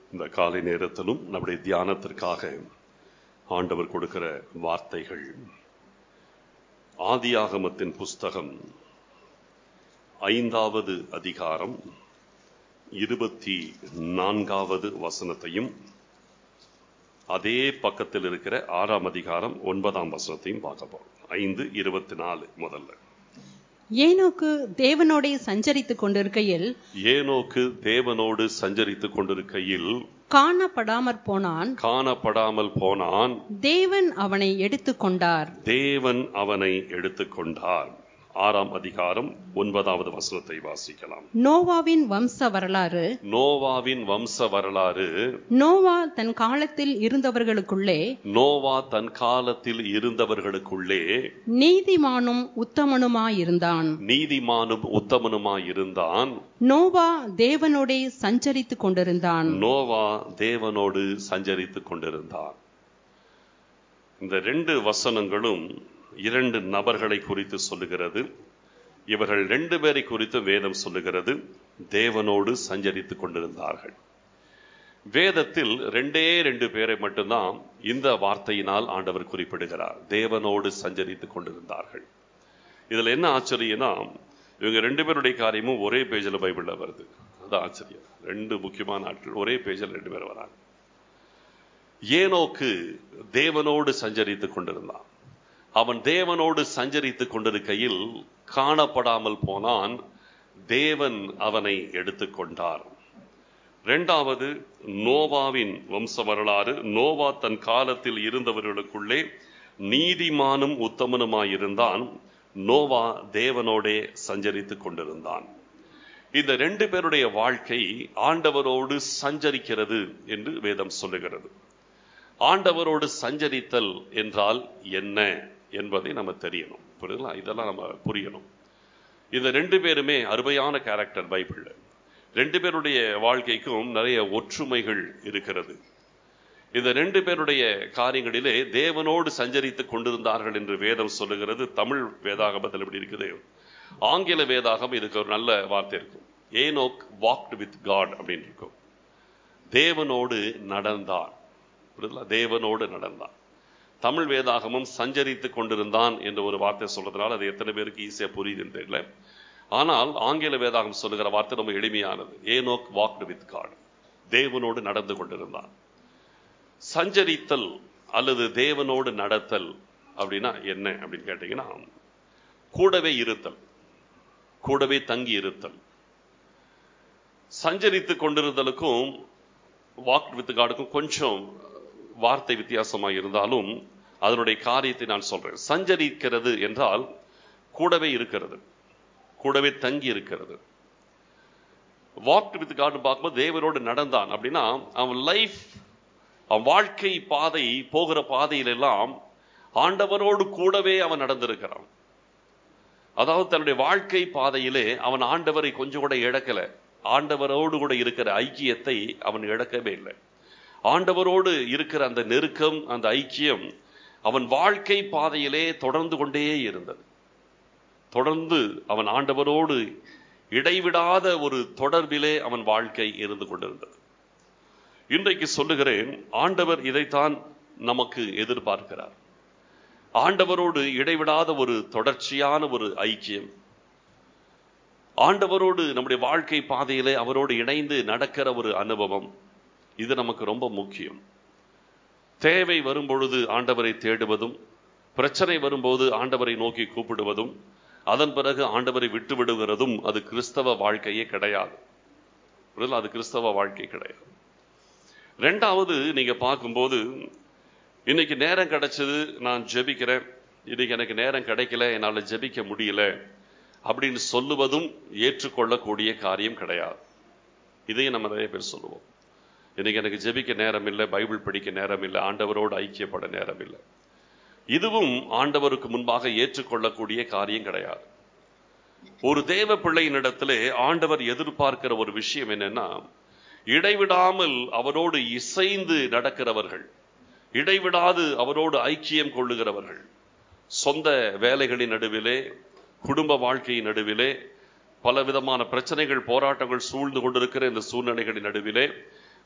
இந்த காலை நேரத்திலும் நம்முடைய தியானத்திற்காக ஆண்டவர் கொடுக்கிற வார்த்தைகள் ஆதியாகமத்தின் புஸ்தகம் ஐந்தாவது அதிகாரம் இருபத்தி நான்காவது வசனத்தையும் அதே பக்கத்தில் இருக்கிற ஆறாம் அதிகாரம் ஒன்பதாம் வசனத்தையும் பார்க்க போறோம் ஐந்து இருபத்தி நாலு முதல்ல ஏனோக்கு தேவனோடே சஞ்சரித்துக் கொண்டிருக்கையில் ஏனோக்கு தேவனோடு சஞ்சரித்துக் கொண்டிருக்கையில் காணப்படாமற் போனான் காணப்படாமல் போனான் தேவன் அவனை எடுத்துக்கொண்டார் தேவன் அவனை எடுத்துக்கொண்டார் ஆறாம் அதிகாரம் ஒன்பதாவது வசனத்தை வாசிக்கலாம் நோவாவின் வம்ச வரலாறு நோவாவின் வம்ச வரலாறு நோவா தன் காலத்தில் இருந்தவர்களுக்குள்ளே நோவா தன் காலத்தில் இருந்தவர்களுக்குள்ளே நீதிமானும் உத்தமனுமாயிருந்தான் நீதிமானும் உத்தமனுமாயிருந்தான் நோவா தேவனோடே சஞ்சரித்துக் கொண்டிருந்தான் நோவா தேவனோடு சஞ்சரித்துக் கொண்டிருந்தான் இந்த ரெண்டு வசனங்களும் இரண்டு நபர்களை குறித்து சொல்லுகிறது இவர்கள் ரெண்டு பேரை குறித்து வேதம் சொல்லுகிறது தேவனோடு சஞ்சரித்துக் கொண்டிருந்தார்கள் வேதத்தில் ரெண்டே ரெண்டு பேரை மட்டும்தான் இந்த வார்த்தையினால் ஆண்டவர் குறிப்பிடுகிறார் தேவனோடு சஞ்சரித்துக் கொண்டிருந்தார்கள் இதுல என்ன ஆச்சரியம்னா இவங்க ரெண்டு பேருடைய காரியமும் ஒரே பேஜில் பைபிள்ல வருது அது ஆச்சரியம் ரெண்டு முக்கியமான ஆட்கள் ஒரே பேஜில் ரெண்டு பேர் வராங்க ஏனோக்கு தேவனோடு சஞ்சரித்துக் கொண்டிருந்தான் அவன் தேவனோடு சஞ்சரித்துக் கொண்டிருக்கையில் காணப்படாமல் போனான் தேவன் அவனை எடுத்துக்கொண்டார் இரண்டாவது நோவாவின் வம்ச வரலாறு நோவா தன் காலத்தில் இருந்தவர்களுக்குள்ளே நீதிமானும் உத்தமனுமாயிருந்தான் நோவா தேவனோடே சஞ்சரித்துக் கொண்டிருந்தான் இந்த ரெண்டு பேருடைய வாழ்க்கை ஆண்டவரோடு சஞ்சரிக்கிறது என்று வேதம் சொல்லுகிறது ஆண்டவரோடு சஞ்சரித்தல் என்றால் என்ன என்பதை நம்ம தெரியணும் புரியுதுங்களா இதெல்லாம் நம்ம புரியணும் இந்த ரெண்டு பேருமே அருமையான கேரக்டர் பைபிள்ல ரெண்டு பேருடைய வாழ்க்கைக்கும் நிறைய ஒற்றுமைகள் இருக்கிறது இந்த ரெண்டு பேருடைய காரியங்களிலே தேவனோடு சஞ்சரித்துக் கொண்டிருந்தார்கள் என்று வேதம் சொல்லுகிறது தமிழ் வேதாகமத்தில் எப்படி இருக்குது ஆங்கில வேதாகம் இதுக்கு ஒரு நல்ல வார்த்தை இருக்கும் ஏனோக் வாக்ட் வித் காட் அப்படின்னு இருக்கும் தேவனோடு நடந்தான் தேவனோடு நடந்தான் தமிழ் வேதாகமும் சஞ்சரித்துக் கொண்டிருந்தான் என்ற ஒரு வார்த்தை சொல்றதுனால அது எத்தனை பேருக்கு ஈஸியா புரியுதுன்னு தெரியல ஆனால் ஆங்கில வேதாகம் சொல்லுகிற வார்த்தை ரொம்ப எளிமையானது ஏனோக் வாக்டு வித் காட் தேவனோடு நடந்து கொண்டிருந்தான் சஞ்சரித்தல் அல்லது தேவனோடு நடத்தல் அப்படின்னா என்ன அப்படின்னு கேட்டீங்கன்னா கூடவே இருத்தல் கூடவே தங்கி இருத்தல் சஞ்சரித்துக் கொண்டிருந்தலுக்கும் வாக் வித் காடுக்கும் கொஞ்சம் வார்த்தை வித்தியாசமாக இருந்தாலும் அதனுடைய காரியத்தை நான் சொல்றேன் சஞ்சரிக்கிறது என்றால் கூடவே இருக்கிறது கூடவே தங்கி இருக்கிறது வாக் வித் காடு பார்க்கும்போது தேவனோடு நடந்தான் அப்படின்னா அவன் லைஃப் அவன் வாழ்க்கை பாதை போகிற பாதையிலெல்லாம் ஆண்டவரோடு கூடவே அவன் நடந்திருக்கிறான் அதாவது தன்னுடைய வாழ்க்கை பாதையிலே அவன் ஆண்டவரை கொஞ்சம் கூட இழக்கல ஆண்டவரோடு கூட இருக்கிற ஐக்கியத்தை அவன் இழக்கவே இல்லை ஆண்டவரோடு இருக்கிற அந்த நெருக்கம் அந்த ஐக்கியம் அவன் வாழ்க்கை பாதையிலே தொடர்ந்து கொண்டே இருந்தது தொடர்ந்து அவன் ஆண்டவரோடு இடைவிடாத ஒரு தொடர்பிலே அவன் வாழ்க்கை இருந்து கொண்டிருந்தது இன்றைக்கு சொல்லுகிறேன் ஆண்டவர் இதைத்தான் நமக்கு எதிர்பார்க்கிறார் ஆண்டவரோடு இடைவிடாத ஒரு தொடர்ச்சியான ஒரு ஐக்கியம் ஆண்டவரோடு நம்முடைய வாழ்க்கை பாதையிலே அவரோடு இணைந்து நடக்கிற ஒரு அனுபவம் இது நமக்கு ரொம்ப முக்கியம் தேவை வரும்பொழுது ஆண்டவரை தேடுவதும் பிரச்சனை வரும்போது ஆண்டவரை நோக்கி கூப்பிடுவதும் அதன் பிறகு ஆண்டவரை விட்டு விடுகிறதும் அது கிறிஸ்தவ வாழ்க்கையே கிடையாது அது கிறிஸ்தவ வாழ்க்கை கிடையாது ரெண்டாவது நீங்க பார்க்கும்போது இன்னைக்கு நேரம் கிடைச்சது நான் ஜெபிக்கிறேன் இன்னைக்கு எனக்கு நேரம் கிடைக்கல என்னால் ஜெபிக்க முடியல அப்படின்னு சொல்லுவதும் ஏற்றுக்கொள்ளக்கூடிய காரியம் கிடையாது இதையும் நம்ம நிறைய பேர் சொல்லுவோம் இன்னைக்கு எனக்கு ஜெபிக்க நேரம் இல்லை பைபிள் படிக்க நேரம் இல்லை ஆண்டவரோடு ஐக்கியப்பட நேரம் இல்லை இதுவும் ஆண்டவருக்கு முன்பாக ஏற்றுக்கொள்ளக்கூடிய காரியம் கிடையாது ஒரு தேவ பிள்ளையினிடத்திலே ஆண்டவர் எதிர்பார்க்கிற ஒரு விஷயம் என்னன்னா இடைவிடாமல் அவரோடு இசைந்து நடக்கிறவர்கள் இடைவிடாது அவரோடு ஐக்கியம் கொள்ளுகிறவர்கள் சொந்த வேலைகளின் நடுவிலே குடும்ப வாழ்க்கையின் நடுவிலே பல விதமான பிரச்சனைகள் போராட்டங்கள் சூழ்ந்து கொண்டிருக்கிற இந்த சூழ்நிலைகளின் நடுவிலே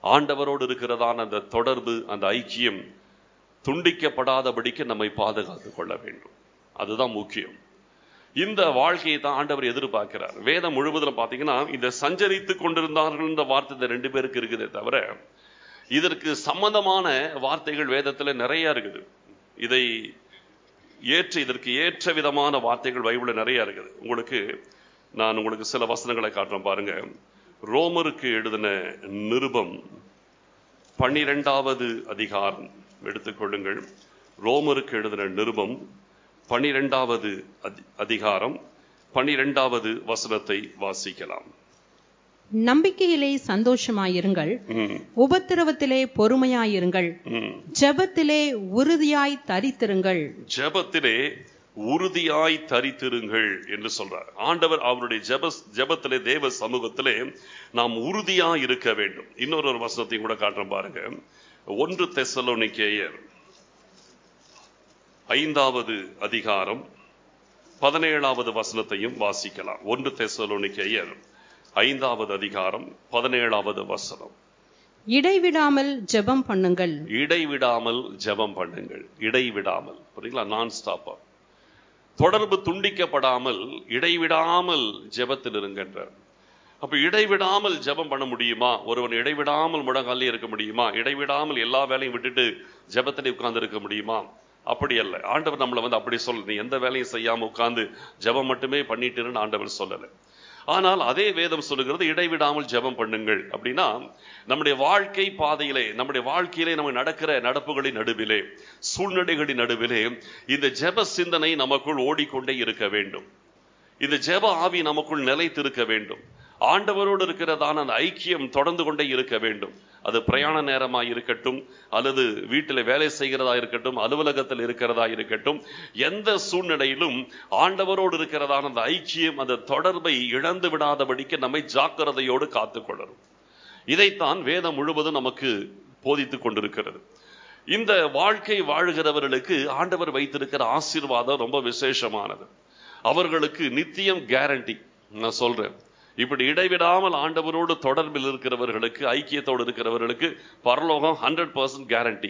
ஆண்டவரோடு இருக்கிறதான அந்த தொடர்பு அந்த ஐக்கியம் துண்டிக்கப்படாதபடிக்கு நம்மை பாதுகாத்துக் கொள்ள வேண்டும் அதுதான் முக்கியம் இந்த வாழ்க்கையை தான் ஆண்டவர் எதிர்பார்க்கிறார் வேதம் முழுவதும் பார்த்தீங்கன்னா இந்த சஞ்சரித்து கொண்டிருந்தார்கள் இந்த வார்த்தை இந்த ரெண்டு பேருக்கு இருக்குதே தவிர இதற்கு சம்பந்தமான வார்த்தைகள் வேதத்துல நிறைய இருக்குது இதை ஏற்ற இதற்கு ஏற்ற விதமான வார்த்தைகள் பைபிள்ல நிறைய இருக்குது உங்களுக்கு நான் உங்களுக்கு சில வசனங்களை காட்டுறேன் பாருங்க ரோமருக்கு எழுதின நிருபம் பன்னிரெண்டாவது அதிகாரம் எடுத்துக்கொள்ளுங்கள் ரோமருக்கு எழுதின நிருபம் பன்னிரெண்டாவது அதி- அதிகாரம் பன்னிரெண்டாவது வசனத்தை வாசிக்கலாம் நம்பிக்கையிலே சந்தோஷமாயிருங்கள் ம், உபத்திரவத்திலே பொறுமையாயிருங்கள் ம். ஜெபத்திலே உறுதியாய் தரித்திருங்கள் ஜெபத்திலே உறுதியாய் தரித்திருங்கள் என்று சொல்றார் ஆண்டவர் அவருடைய ஜெப ஜெபத்திலே தேவ சமூகத்திலே நாம் உறுதியாய் இருக்க வேண்டும் இன்னொரு ஒரு வசனத்தையும் கூட காட்டுறேன் பாருங்க ஒன்று தெசலோனிக்கேயர் ஐந்தாவது அதிகாரம் பதினேழாவது வசனத்தையும் வாசிக்கலாம் ஒன்று தெசலோனிக்கேயர் ஐந்தாவது அதிகாரம் பதினேழாவது வசனம் இடைவிடாமல் ஜெபம் பண்ணுங்கள் இடைவிடாமல் ஜெபம் பண்ணுங்கள் இடைவிடாமல் புரியுங்களா நான் ஸ்டாப்பா தொடர்பு துண்டிக்கப்படாமல் இடைவிடாமல் ஜெபத்தில் இருங்கன்றார் அப்ப இடைவிடாமல் ஜெபம் பண்ண முடியுமா ஒருவன் இடைவிடாமல் முழங்காலே இருக்க முடியுமா இடைவிடாமல் எல்லா வேலையும் விட்டுட்டு ஜெபத்திலே உட்கார்ந்து இருக்க முடியுமா அப்படி அல்ல ஆண்டவர் நம்மளை வந்து அப்படி சொல்ல நீ எந்த வேலையும் செய்யாம உட்கார்ந்து ஜெபம் மட்டுமே பண்ணிட்டுன்னு ஆண்டவர் சொல்லலை ஆனால் அதே வேதம் சொல்லுகிறது இடைவிடாமல் ஜெபம் பண்ணுங்கள் அப்படின்னா நம்முடைய வாழ்க்கை பாதையிலே நம்முடைய வாழ்க்கையிலே நம்ம நடக்கிற நடப்புகளின் நடுவிலே சூழ்நிலைகளின் நடுவிலே இந்த ஜெப சிந்தனை நமக்குள் ஓடிக்கொண்டே இருக்க வேண்டும் இந்த ஜெப ஆவி நமக்குள் நிலைத்திருக்க வேண்டும் ஆண்டவரோடு இருக்கிறதான அந்த ஐக்கியம் தொடர்ந்து கொண்டே இருக்க வேண்டும் அது பிரயாண நேரமா இருக்கட்டும் அல்லது வீட்டில் வேலை செய்கிறதா இருக்கட்டும் அலுவலகத்தில் இருக்கிறதா இருக்கட்டும் எந்த சூழ்நிலையிலும் ஆண்டவரோடு இருக்கிறதான அந்த ஐக்கியம் அந்த தொடர்பை இழந்து விடாதபடிக்கு நம்மை ஜாக்கிரதையோடு காத்துக்கொள்ளணும் இதைத்தான் வேதம் முழுவதும் நமக்கு போதித்துக் கொண்டிருக்கிறது இந்த வாழ்க்கை வாழுகிறவர்களுக்கு ஆண்டவர் வைத்திருக்கிற ஆசீர்வாதம் ரொம்ப விசேஷமானது அவர்களுக்கு நித்தியம் கேரண்டி நான் சொல்றேன் இப்படி இடைவிடாமல் ஆண்டவரோடு தொடர்பில் இருக்கிறவர்களுக்கு ஐக்கியத்தோடு இருக்கிறவர்களுக்கு பரலோகம் ஹண்ட்ரட் பர்சன்ட் கேரண்டி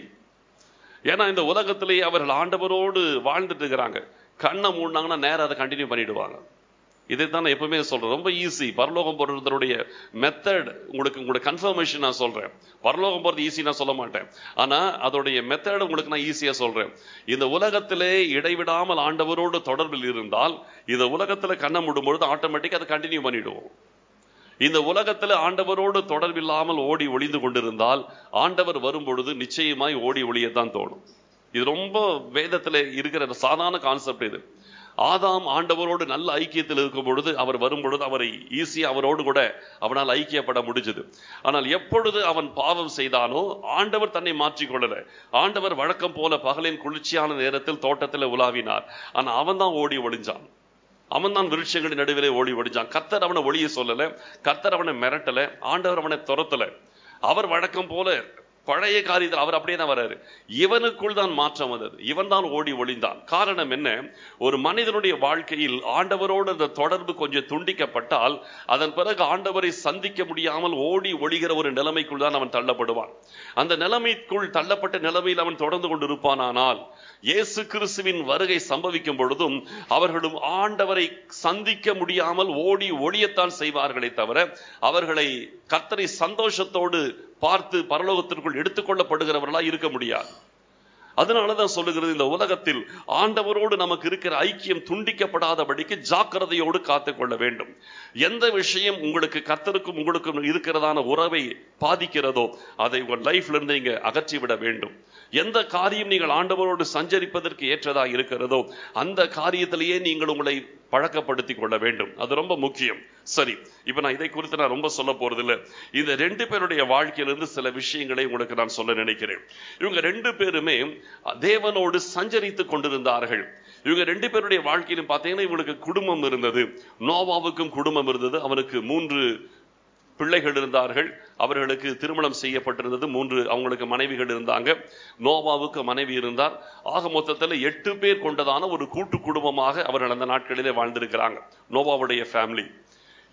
ஏன்னா இந்த உலகத்திலேயே அவர்கள் ஆண்டவரோடு வாழ்ந்துட்டு இருக்கிறாங்க கண்ணை மூடினாங்கன்னா நேரம் அதை கண்டினியூ பண்ணிடுவாங்க இதைத்தான் நான் எப்பவுமே சொல்றேன் ரொம்ப ஈஸி பரலோகம் போறதுடைய மெத்தட் உங்களுக்கு உங்களுடைய கன்ஃபர்மேஷன் நான் சொல்றேன் பரலோகம் போறது ஈஸி நான் சொல்ல மாட்டேன் ஆனா அதோடைய மெத்தட் உங்களுக்கு நான் ஈஸியா சொல்றேன் இந்த உலகத்திலே இடைவிடாமல் ஆண்டவரோடு தொடர்பில் இருந்தால் இந்த உலகத்துல கண்ணை மூடும் பொழுது ஆட்டோமேட்டிக்கா அதை கண்டினியூ பண்ணிடுவோம் இந்த உலகத்துல ஆண்டவரோடு தொடர்பில்லாமல் ஓடி ஒளிந்து கொண்டிருந்தால் ஆண்டவர் வரும் பொழுது நிச்சயமாய் ஓடி ஒளியத்தான் தோணும் இது ரொம்ப வேதத்துல இருக்கிற சாதாரண கான்செப்ட் இது ஆதாம் ஆண்டவரோடு நல்ல ஐக்கியத்தில் இருக்கும் பொழுது அவர் வரும் பொழுது அவரை ஈஸியா அவரோடு கூட அவனால் ஐக்கியப்பட முடிஞ்சது ஆனால் எப்பொழுது அவன் பாவம் செய்தானோ ஆண்டவர் தன்னை மாற்றிக்கொள்ளல ஆண்டவர் வழக்கம் போல பகலின் குளிர்ச்சியான நேரத்தில் தோட்டத்தில் உலாவினார் ஆனா அவன் தான் ஓடி ஒளிஞ்சான் அவன் தான் விருட்சங்களின் நடுவிலே ஓடி ஒடிஞ்சான் கர்த்தர் அவனை ஒளிய சொல்லல கர்த்தர் அவனை மிரட்டல ஆண்டவர் அவனை துரத்தல அவர் வழக்கம் போல பழைய காரியத்தில் அவர் அப்படியே தான் வர்றாரு இவனுக்குள் தான் மாற்றம் வந்தது இவன் தான் ஓடி ஒளிந்தான் காரணம் என்ன ஒரு மனிதனுடைய வாழ்க்கையில் ஆண்டவரோடு அந்த தொடர்பு கொஞ்சம் துண்டிக்கப்பட்டால் அதன் பிறகு ஆண்டவரை சந்திக்க முடியாமல் ஓடி ஒளிகிற ஒரு நிலைமைக்குள் தான் அவன் தள்ளப்படுவான் அந்த நிலைமைக்குள் தள்ளப்பட்ட நிலைமையில் அவன் தொடர்ந்து கொண்டு இருப்பானானால் இயேசு கிறிஸ்துவின் வருகை சம்பவிக்கும் பொழுதும் அவர்களும் ஆண்டவரை சந்திக்க முடியாமல் ஓடி ஒளியத்தான் செய்வார்களே தவிர அவர்களை கர்த்தரை சந்தோஷத்தோடு பார்த்து பரலோகத்திற்குள் எடுத்துக்கொள்ளப்படுகிறவர்களா இருக்க முடியாது அதனாலதான் சொல்லுகிறது இந்த உலகத்தில் ஆண்டவரோடு நமக்கு இருக்கிற ஐக்கியம் துண்டிக்கப்படாதபடிக்கு ஜாக்கிரதையோடு காத்துக்கொள்ள வேண்டும் எந்த விஷயம் உங்களுக்கு கர்த்தருக்கும் உங்களுக்கும் இருக்கிறதான உறவை பாதிக்கிறதோ அதை உங்கள் லைஃப்ல இருந்து நீங்க அகற்றிவிட வேண்டும் எந்த காரியம் நீங்கள் ஆண்டவரோடு சஞ்சரிப்பதற்கு ஏற்றதா இருக்கிறதோ அந்த காரியத்திலேயே நீங்கள் உங்களை பழக்கப்படுத்திக் கொள்ள வேண்டும் அது ரொம்ப முக்கியம் சரி இப்ப நான் இதை குறித்து நான் ரொம்ப சொல்ல போறதில்லை இந்த ரெண்டு பேருடைய வாழ்க்கையிலிருந்து சில விஷயங்களை உங்களுக்கு நான் சொல்ல நினைக்கிறேன் இவங்க ரெண்டு பேருமே தேவனோடு சஞ்சரித்துக் கொண்டிருந்தார்கள் இவங்க ரெண்டு பேருடைய வாழ்க்கையிலும் பார்த்தீங்கன்னா இவங்களுக்கு குடும்பம் இருந்தது நோவாவுக்கும் குடும்பம் இருந்தது அவனுக்கு மூன்று பிள்ளைகள் இருந்தார்கள் அவர்களுக்கு திருமணம் செய்யப்பட்டிருந்தது மூன்று அவங்களுக்கு மனைவிகள் இருந்தாங்க நோவாவுக்கு மனைவி இருந்தார் ஆக மொத்தத்தில் எட்டு பேர் கொண்டதான ஒரு கூட்டு குடும்பமாக அவர்கள் அந்த நாட்களிலே வாழ்ந்திருக்கிறாங்க நோவாவுடைய ஃபேமிலி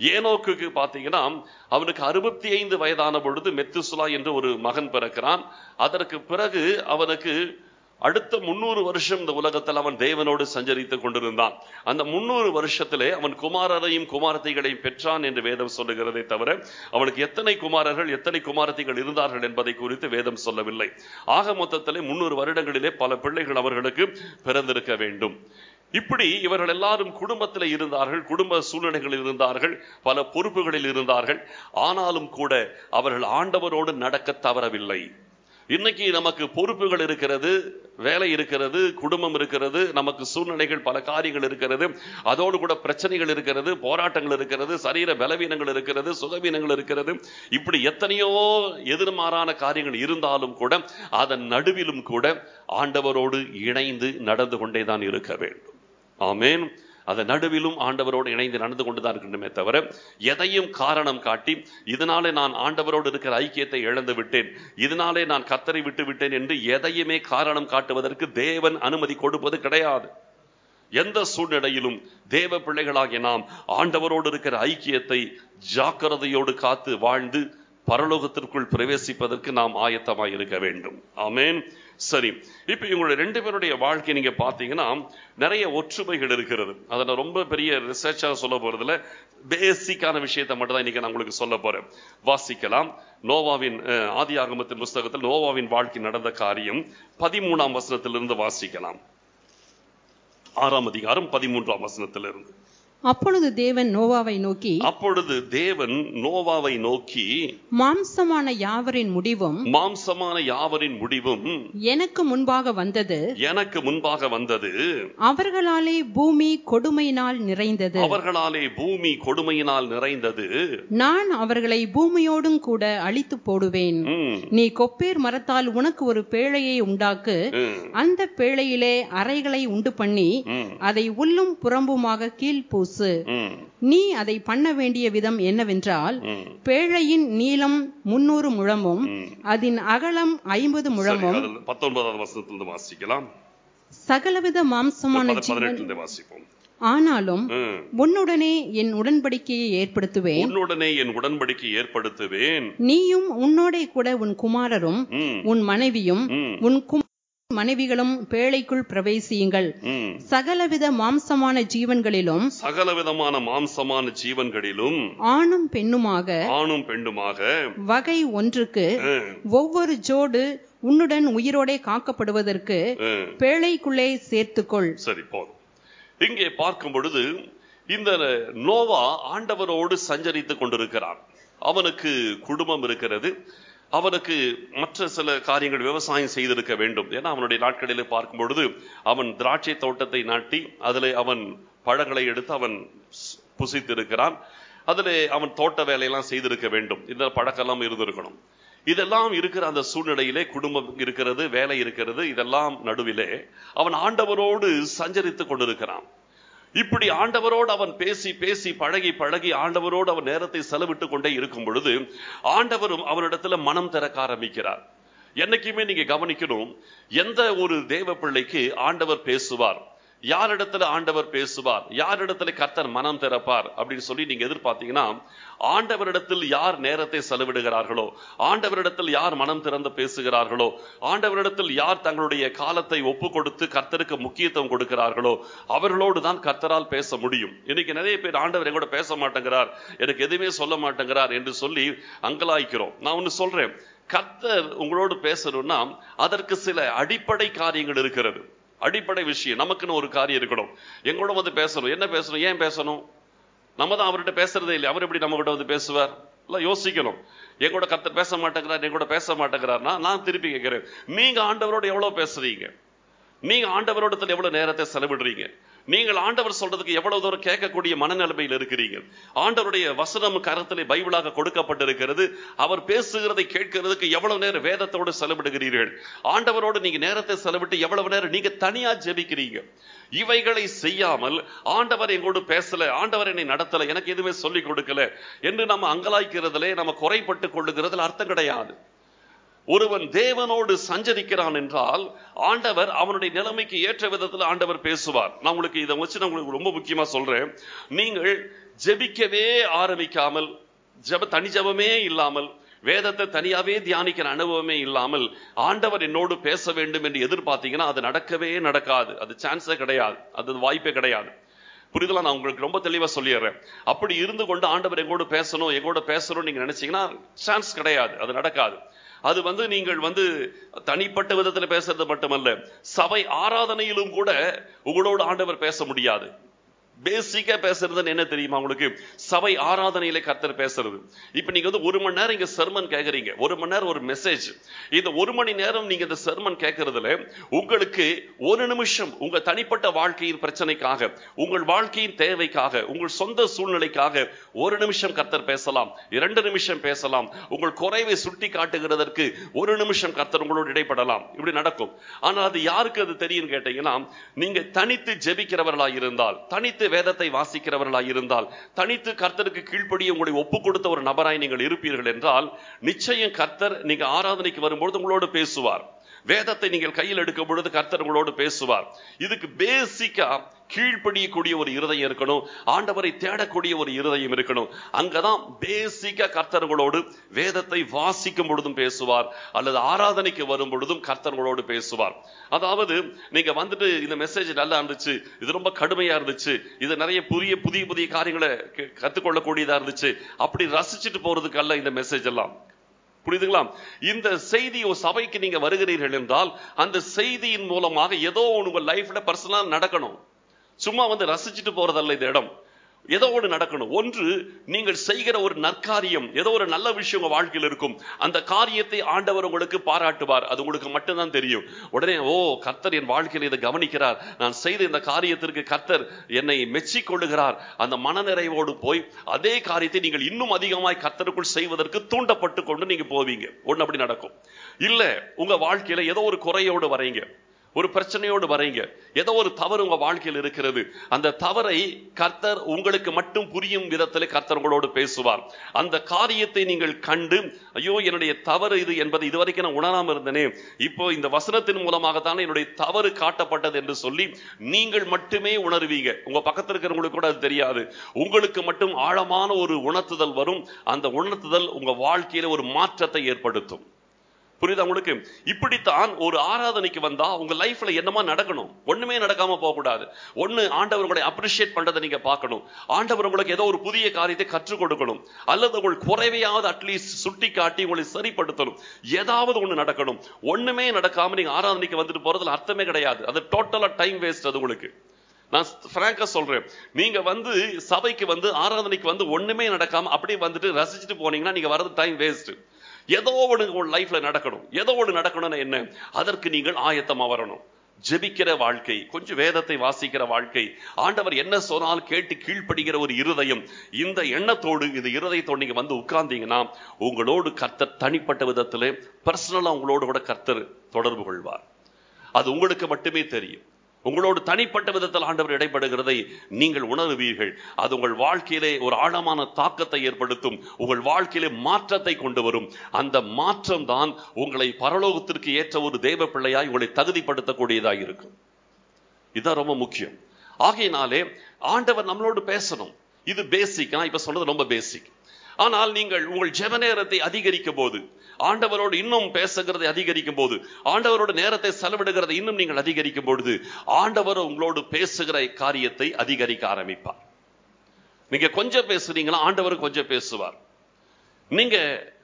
ஏனோக்குக்கு பார்த்தீங்கன்னா அவனுக்கு அறுபத்தி ஐந்து வயதான பொழுது மெத்துசுலா என்று ஒரு மகன் பிறக்கிறான் அதற்கு பிறகு அவனுக்கு அடுத்த முன்னூறு வருஷம் இந்த உலகத்தில் அவன் தேவனோடு சஞ்சரித்துக் கொண்டிருந்தான் அந்த முன்னூறு வருஷத்திலே அவன் குமாரரையும் குமாரத்தைகளையும் பெற்றான் என்று வேதம் சொல்லுகிறதை தவிர அவனுக்கு எத்தனை குமாரர்கள் எத்தனை குமாரத்தைகள் இருந்தார்கள் என்பதை குறித்து வேதம் சொல்லவில்லை ஆக மொத்தத்திலே முன்னூறு வருடங்களிலே பல பிள்ளைகள் அவர்களுக்கு பிறந்திருக்க வேண்டும் இப்படி இவர்கள் எல்லாரும் குடும்பத்தில் இருந்தார்கள் குடும்ப சூழ்நிலைகளில் இருந்தார்கள் பல பொறுப்புகளில் இருந்தார்கள் ஆனாலும் கூட அவர்கள் ஆண்டவரோடு நடக்க தவறவில்லை இன்னைக்கு நமக்கு பொறுப்புகள் இருக்கிறது வேலை இருக்கிறது குடும்பம் இருக்கிறது நமக்கு சூழ்நிலைகள் பல காரியங்கள் இருக்கிறது அதோடு கூட பிரச்சனைகள் இருக்கிறது போராட்டங்கள் இருக்கிறது சரீர பலவீனங்கள் இருக்கிறது சுகவீனங்கள் இருக்கிறது இப்படி எத்தனையோ எதிர்மாறான காரியங்கள் இருந்தாலும் கூட அதன் நடுவிலும் கூட ஆண்டவரோடு இணைந்து நடந்து கொண்டே தான் இருக்க வேண்டும் ஆமேன் அதன் நடுவிலும் ஆண்டவரோடு இணைந்து நடந்து கொண்டுதான் இருக்கணுமே தவிர எதையும் காரணம் காட்டி இதனாலே நான் ஆண்டவரோடு இருக்கிற ஐக்கியத்தை இழந்து விட்டேன் இதனாலே நான் கத்தரை விட்டு விட்டேன் என்று எதையுமே காரணம் காட்டுவதற்கு தேவன் அனுமதி கொடுப்பது கிடையாது எந்த சூழ்நிலையிலும் தேவ பிள்ளைகளாகிய நாம் ஆண்டவரோடு இருக்கிற ஐக்கியத்தை ஜாக்கிரதையோடு காத்து வாழ்ந்து பரலோகத்திற்குள் பிரவேசிப்பதற்கு நாம் ஆயத்தமாய் இருக்க வேண்டும் ஆமேன் சரி இப்ப இவங்களுடைய ரெண்டு பேருடைய வாழ்க்கை நீங்க பாத்தீங்கன்னா நிறைய ஒற்றுமைகள் இருக்கிறது அதை நான் ரொம்ப பெரிய ரிசர்ச்சா சொல்ல போறதுல பேசிக்கான விஷயத்தை மட்டும் தான் இன்னைக்கு நான் உங்களுக்கு சொல்ல போறேன் வாசிக்கலாம் நோவாவின் ஆதி ஆகமத்தின் புஸ்தகத்தில் நோவாவின் வாழ்க்கை நடந்த காரியம் பதிமூணாம் வசனத்திலிருந்து வாசிக்கலாம் ஆறாம் அதிகாரம் பதிமூன்றாம் வசனத்திலிருந்து அப்பொழுது தேவன் நோவாவை நோக்கி அப்பொழுது தேவன் நோவாவை நோக்கி மாம்சமான யாவரின் முடிவும் மாம்சமான யாவரின் முடிவும் எனக்கு முன்பாக வந்தது எனக்கு முன்பாக வந்தது அவர்களாலே பூமி கொடுமையினால் நிறைந்தது அவர்களாலே பூமி கொடுமையினால் நிறைந்தது நான் அவர்களை பூமியோடும் கூட அழித்து போடுவேன் ம், நீ கொப்பேர் மரத்தால் உனக்கு ஒரு பேழையை உண்டாக்கு ம், அந்த பேழையிலே அறைகளை உண்டு பண்ணி ம், அதை உள்ளும் புறம்புமாக கீழ் பூசு ம், நீ அதை பண்ண வேண்டிய விதம் என்னவென்றால் ம். பேழையின் நீளம் முன்னூறு முழமும் ம். அதன் அகலம் ஐம்பது சரி, முழமும் அதுல பத்தொன்பதாவது வசனத்திலிருந்து வாசிக்கலாம் சகலவித மாம்சமான பத- ஜீவன் பதினெட்டுல வாசிப்போம் ஆனாலும் ம். உன்னுடனே என் உடன்படிக்கையை ஏற்படுத்துவேன் உன்னுடனே என் உடன்படிக்கை ஏற்படுத்துவேன் நீயும் உன்னோடே கூட உன் குமாரரும் ம், உன் மனைவியும் ம், உன் குமார மனைவிகளும் பேழைக்குள் பிரவேசியுங்கள் ம். சகலவித மாம்சமான ஜீவன்களிலும் சகலவிதமான மாம்சமான ஜீவன்களிலும் ஆணும் பெண்ணுமாக ஆணும் பெண்ணுமாக வகை ஒன்றுக்கு ம், ஒவ்வொரு ஜோடு உன்னுடன் உயிரோடே காக்கப்படுவதற்கு ம். பேழைக்குள்ளே சேர்த்துக்கொள் சரி போதும் இங்கே பார்க்கும் பொழுது இந்த நோவா ஆண்டவரோடு சஞ்சரித்துக் கொண்டிருக்கிறான் அவனுக்கு குடும்பம் இருக்கிறது அவனுக்கு மற்ற சில காரியங்கள் விவசாயம் செய்திருக்க வேண்டும் ஏன்னா அவனுடைய நாட்களிலே பார்க்கும் பொழுது அவன் திராட்சை தோட்டத்தை நாட்டி அதிலே அவன் பழங்களை எடுத்து அவன் ஸ்- புசித்திருக்கிறான் அதிலே அவன் தோட்ட வேலையெல்லாம் செய்திருக்க வேண்டும் இந்த பழக்கெல்லாம் இருந்திருக்கணும் இதெல்லாம் இருக்கிற அந்த சூழ்நிலையிலே குடும்பம் இருக்கிறது வேலை இருக்கிறது இதெல்லாம் நடுவிலே அவன் ஆண்டவரோடு சஞ்சரித்துக் கொண்டிருக்கிறான் இப்படி ஆண்டவரோடு அவன் பேசி பேசி பழகி பழகி ஆண்டவரோடு அவன் நேரத்தை செலவிட்டுக் கொண்டே இருக்கும் பொழுது ஆண்டவரும் அவனிடத்துல மனம் திறக்க ஆரம்பிக்கிறார் என்னைக்குமே நீங்க கவனிக்கணும் எந்த ஒரு தேவ பிள்ளைக்கு ஆண்டவர் பேசுவார் யாரிடத்துல ஆண்டவர் பேசுவார் யாரிடத்துல கர்த்தர் மனம் திறப்பார் அப்படின்னு சொல்லி நீங்க எதிர்பார்த்தீங்கன்னா ஆண்டவரிடத்தில் யார் நேரத்தை செலவிடுகிறார்களோ ஆண்டவரிடத்தில் யார் மனம் திறந்து பேசுகிறார்களோ ஆண்டவரிடத்தில் யார் தங்களுடைய காலத்தை ஒப்பு கொடுத்து கர்த்தருக்கு முக்கியத்துவம் கொடுக்கிறார்களோ அவர்களோடு தான் கர்த்தரால் பேச முடியும் இன்னைக்கு நிறைய பேர் ஆண்டவர் எங்கூட பேச மாட்டேங்கிறார் எனக்கு எதுவுமே சொல்ல மாட்டேங்கிறார் என்று சொல்லி அங்கலாய்க்கிறோம் நான் ஒன்னு சொல்றேன் கர்த்தர் உங்களோடு பேசணும்னா அதற்கு சில அடிப்படை காரியங்கள் இருக்கிறது அடிப்படை விஷயம் நமக்குன்னு ஒரு காரியம் இருக்கணும் எங்களோட வந்து பேசணும் என்ன பேசணும் ஏன் பேசணும் நம்ம தான் அவர்கிட்ட பேசுறதே இல்லை அவர் எப்படி நம்ம கிட்ட வந்து பேசுவார் இல்ல யோசிக்கணும் என் கூட கர்த்தர் பேச மாட்டேங்கிறார் என் கூட பேச மாட்டேங்கிறார்னா நான் திருப்பி கேட்கிறேன் நீங்க ஆண்டவரோட எவ்வளவு பேசுறீங்க நீங்க ஆண்டவரோடத்துல எவ்வளவு நேரத்தை செலவிடுறீங்க நீங்கள் ஆண்டவர் சொல்றதுக்கு எவ்வளவு தூரம் கேட்கக்கூடிய மனநிலைமையில் இருக்கிறீங்க ஆண்டவருடைய வசனம் கரத்திலே பைபிளாக கொடுக்கப்பட்டிருக்கிறது அவர் பேசுகிறதை கேட்கிறதுக்கு எவ்வளவு நேரம் வேதத்தோடு செலவிடுகிறீர்கள் ஆண்டவரோடு நீங்க நேரத்தை செலவிட்டு எவ்வளவு நேரம் நீங்க தனியா ஜெபிக்கிறீங்க இவைகளை செய்யாமல் ஆண்டவர் எங்கோடு பேசல ஆண்டவர் என்னை நடத்தல எனக்கு எதுவுமே சொல்லிக் கொடுக்கல என்று நம்ம அங்கலாய்க்கிறதுலே நம்ம குறைப்பட்டு கொள்ளுகிறதுல அர்த்தம் கிடையாது ஒருவன் தேவனோடு சஞ்சரிக்கிறான் என்றால் ஆண்டவர் அவனுடைய நிலைமைக்கு ஏற்ற விதத்தில் ஆண்டவர் பேசுவார் நான் உங்களுக்கு இதை வச்சு நான் உங்களுக்கு ரொம்ப முக்கியமா சொல்றேன் நீங்கள் ஜெபிக்கவே ஆரம்பிக்காமல் ஜெப தனி ஜெபமே இல்லாமல் வேதத்தை தனியாவே தியானிக்கிற அனுபவமே இல்லாமல் ஆண்டவர் என்னோடு பேச வேண்டும் என்று எதிர்பார்த்தீங்கன்னா அது நடக்கவே நடக்காது அது சான்ஸே கிடையாது அது வாய்ப்பே கிடையாது புரிதலா நான் உங்களுக்கு ரொம்ப தெளிவா சொல்லிடுறேன் அப்படி இருந்து கொண்டு ஆண்டவர் எங்கோடு பேசணும் எங்கோட பேசணும் நீங்க நினைச்சீங்கன்னா சான்ஸ் கிடையாது அது நடக்காது அது வந்து நீங்கள் வந்து தனிப்பட்ட விதத்துல பேசுறது மட்டுமல்ல சபை ஆராதனையிலும் கூட உங்களோடு ஆண்டவர் பேச முடியாது பேசிக்கா பேசுறதுன்னு என்ன தெரியுமா உங்களுக்கு சபை ஆராதனையில கர்த்தர் பேசுறது இப்ப நீங்க வந்து ஒரு மணி நேரம் இங்க சர்மன் கேக்குறீங்க ஒரு மணி நேரம் ஒரு மெசேஜ் இந்த ஒரு மணி நேரம் நீங்க இந்த சர்மன் கேட்கறதுல உங்களுக்கு ஒரு நிமிஷம் உங்க தனிப்பட்ட வாழ்க்கையின் பிரச்சனைக்காக உங்கள் வாழ்க்கையின் தேவைக்காக உங்கள் சொந்த சூழ்நிலைக்காக ஒரு நிமிஷம் கர்த்தர் பேசலாம் இரண்டு நிமிஷம் பேசலாம் உங்கள் குறைவை சுட்டி காட்டுகிறதற்கு ஒரு நிமிஷம் கர்த்தர் உங்களோடு இடைப்படலாம் இப்படி நடக்கும் ஆனா அது யாருக்கு அது தெரியும் கேட்டீங்கன்னா நீங்க தனித்து ஜெபிக்கிறவர்களா இருந்தால் தனித்து வேதத்தை வாசிக்கிறவர்களாய் இருந்தால் தனித்து கர்த்தருக்கு கீழ்ப்படிய உங்களை ஒப்பு கொடுத்த ஒரு நபராய் நீங்கள் இருப்பீர்கள் என்றால் நிச்சயம் கர்த்தர் நீங்க ஆராதனைக்கு வரும்பொழுது உங்களோடு பேசுவார் வேதத்தை நீங்கள் கையில் எடுக்கும் பொழுது கர்த்தர் உங்களோடு பேசுவார் இதுக்கு பேசிக்கா கீழ்ப்படியக்கூடிய ஒரு இருதயம் இருக்கணும் ஆண்டவரை தேடக்கூடிய ஒரு இருதயம் இருக்கணும் அங்கதான் பேசிக்கா கர்த்தர் உங்களோடு வேதத்தை வாசிக்கும் பொழுதும் பேசுவார் அல்லது ஆராதனைக்கு வரும் பொழுதும் கர்த்தர் உங்களோடு பேசுவார் அதாவது நீங்க வந்துட்டு இந்த மெசேஜ் நல்லா இருந்துச்சு இது ரொம்ப கடுமையா இருந்துச்சு இது நிறைய புதிய புதிய புதிய காரியங்களை க- கத்துக்கொள்ளக்கூடியதா இருந்துச்சு அப்படி ரசிச்சுட்டு போறதுக்கு அல்ல இந்த மெசேஜ் எல்லாம் புரியுதுங்களா இந்த செய்தி ஒரு சபைக்கு நீங்க வருகிறீர்கள் என்றால் அந்த செய்தியின் மூலமாக ஏதோ ஒண்ணு உங்க லைஃப்ல பர்சனலா நடக்கணும் சும்மா வந்து ரசிச்சுட்டு போறதல்ல இந்த இடம் ஏதோ ஒன்று நடக்கணும் ஒன்று நீங்கள் செய்கிற ஒரு நற்காரியம் ஏதோ ஒரு நல்ல விஷயம் உங்க வாழ்க்கையில் இருக்கும் அந்த காரியத்தை ஆண்டவர் உங்களுக்கு பாராட்டுவார் அது உங்களுக்கு மட்டும்தான் தெரியும் உடனே ஓ கர்த்தர் என் வாழ்க்கையில் இதை கவனிக்கிறார் நான் செய்த இந்த காரியத்திற்கு கர்த்தர் என்னை மெச்சிக் கொள்ளுகிறார் அந்த மனநிறைவோடு போய் அதே காரியத்தை நீங்கள் இன்னும் அதிகமாய் கர்த்தருக்குள் செய்வதற்கு தூண்டப்பட்டு கொண்டு நீங்க போவீங்க ஒண்ணு அப்படி நடக்கும் இல்ல உங்க வாழ்க்கையில ஏதோ ஒரு குறையோடு வரீங்க ஒரு பிரச்சனையோடு வரீங்க ஏதோ ஒரு தவறு உங்க வாழ்க்கையில் இருக்கிறது அந்த தவறை கர்த்தர் உங்களுக்கு மட்டும் புரியும் விதத்தில் கர்த்தர் உங்களோடு பேசுவார் அந்த காரியத்தை நீங்கள் கண்டு ஐயோ என்னுடைய தவறு இது என்பதை இதுவரைக்கும் நான் உணராம இருந்தேனே இப்போ இந்த வசனத்தின் மூலமாக தானே என்னுடைய தவறு காட்டப்பட்டது என்று சொல்லி நீங்கள் மட்டுமே உணர்வீங்க உங்க பக்கத்தில் இருக்கிறவங்களுக்கு கூட அது தெரியாது உங்களுக்கு மட்டும் ஆழமான ஒரு உணர்த்துதல் வரும் அந்த உணர்த்துதல் உங்க வாழ்க்கையில ஒரு மாற்றத்தை ஏற்படுத்தும் புரியுதா உங்களுக்கு இப்படித்தான் ஒரு ஆராதனைக்கு வந்தா உங்க லைஃப்ல என்னமா நடக்கணும் ஒண்ணுமே நடக்காம போக கூடாது ஒண்ணு ஆண்டவர் உங்களை அப்ரிஷியேட் பண்றதை நீங்க பார்க்கணும் ஆண்டவர் உங்களுக்கு ஏதோ ஒரு புதிய காரியத்தை கற்றுக் கொடுக்கணும் அல்லது உங்கள் குறைவையாவது அட்லீஸ்ட் சுட்டி காட்டி உங்களை சரிப்படுத்தணும் ஏதாவது ஒண்ணு நடக்கணும் ஒண்ணுமே நடக்காம நீங்க ஆராதனைக்கு வந்துட்டு போறதுல அர்த்தமே கிடையாது அது டோட்டலா டைம் வேஸ்ட் அது உங்களுக்கு நான் பிராங்கா சொல்றேன் நீங்க வந்து சபைக்கு வந்து ஆராதனைக்கு வந்து ஒண்ணுமே நடக்காம அப்படியே வந்துட்டு ரசிச்சுட்டு போனீங்கன்னா நீங்க வர்றது டைம் வேஸ்ட் ஏதோ ஒன்று உங்க லைஃப்ல நடக்கணும் ஏதோ ஒன்று நடக்கணும்னா என்ன அதற்கு நீங்கள் ஆயத்தமா வரணும் ஜெபிக்கிற வாழ்க்கை கொஞ்சம் வேதத்தை வாசிக்கிற வாழ்க்கை ஆண்டவர் என்ன சொன்னால் கேட்டு கீழ்ப்படுகிற ஒரு இருதயம் இந்த எண்ணத்தோடு இந்த இருதயத்தோடு நீங்க வந்து உட்கார்ந்தீங்கன்னா உங்களோடு கர்த்தர் தனிப்பட்ட விதத்திலே பர்சனலா உங்களோடு கூட கர்த்தர் தொடர்பு கொள்வார் அது உங்களுக்கு மட்டுமே தெரியும் உங்களோடு தனிப்பட்ட விதத்தில் ஆண்டவர் இடைப்படுகிறதை நீங்கள் உணருவீர்கள் அது உங்கள் வாழ்க்கையிலே ஒரு ஆழமான தாக்கத்தை ஏற்படுத்தும் உங்கள் வாழ்க்கையிலே மாற்றத்தை கொண்டு வரும் அந்த மாற்றம் தான் உங்களை பரலோகத்திற்கு ஏற்ற ஒரு தேவ பிள்ளையாய் உங்களை தகுதிப்படுத்தக்கூடியதாக இருக்கும் இதுதான் ரொம்ப முக்கியம் ஆகையினாலே ஆண்டவர் நம்மளோடு பேசணும் இது பேசிக் நான் இப்ப சொன்னது ரொம்ப பேசிக் ஆனால் நீங்கள் உங்கள் ஜெப நேரத்தை அதிகரிக்கும் போது ஆண்டவரோடு இன்னும் பேசுகிறதை அதிகரிக்கும் போது ஆண்டவரோட நேரத்தை செலவிடுகிறதை இன்னும் நீங்கள் அதிகரிக்கும் பொழுது ஆண்டவர் உங்களோடு பேசுகிற காரியத்தை அதிகரிக்க ஆரம்பிப்பார் நீங்க கொஞ்சம் பேசுறீங்களா ஆண்டவர் கொஞ்சம் பேசுவார் நீங்க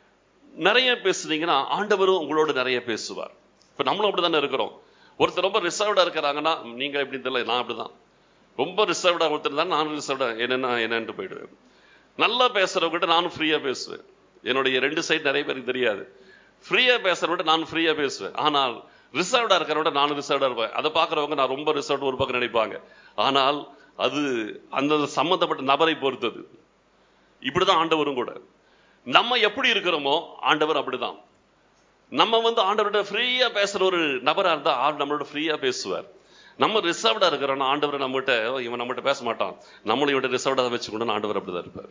நிறைய பேசுறீங்கன்னா ஆண்டவரும் உங்களோடு நிறைய பேசுவார் இப்ப நம்மளும் அப்படிதானே இருக்கிறோம் ஒருத்தர் ரொம்ப ரிசர்வ்டா இருக்கிறாங்கன்னா நீங்க எப்படி தெரியல நான் அப்படிதான் ரொம்ப ரிசர்வ்டா ஒருத்தர் தான் நானும் ரிசர்வ்டா என்னென்ன என்னன்ட்டு போயிடுவேன் நல்லா பேசுறவங்ககிட்ட நானும் ஃப்ரீயா பேசுவேன் என்னுடைய ரெண்டு சைடு நிறைய பேருக்கு தெரியாது ஃப்ரீயா பேசுறவங்க நானும் ஃப்ரீயா பேசுவேன் ஆனால் ரிசர்வ்டா இருக்கிறவங்க நானும் ரிசர்வ்டா இருப்பேன் அதை பாக்குறவங்க நான் ரொம்ப ரிசர்வ் ஒரு பக்கம் நினைப்பாங்க ஆனால் அது அந்த சம்பந்தப்பட்ட நபரை பொறுத்தது இப்படிதான் ஆண்டவரும் கூட நம்ம எப்படி இருக்கிறோமோ ஆண்டவர் அப்படிதான் நம்ம வந்து ஆண்டவர்கிட்ட ஃப்ரீயா பேசுற ஒரு நபரா இருந்தா ஆள் நம்மளோட ஃப்ரீயா பேசுவார் நம்ம ரிசர்வ்டா இருக்கிறோம் ஆண்டவர் நம்மகிட்ட "ஓ, இவன் நம்மகிட்ட பேச மாட்டான் நம்மளும் இவன் ரிசர்வ்டா வச்சுக்கணும் ஆண்டவர் அப்படிதான் இருப்பார்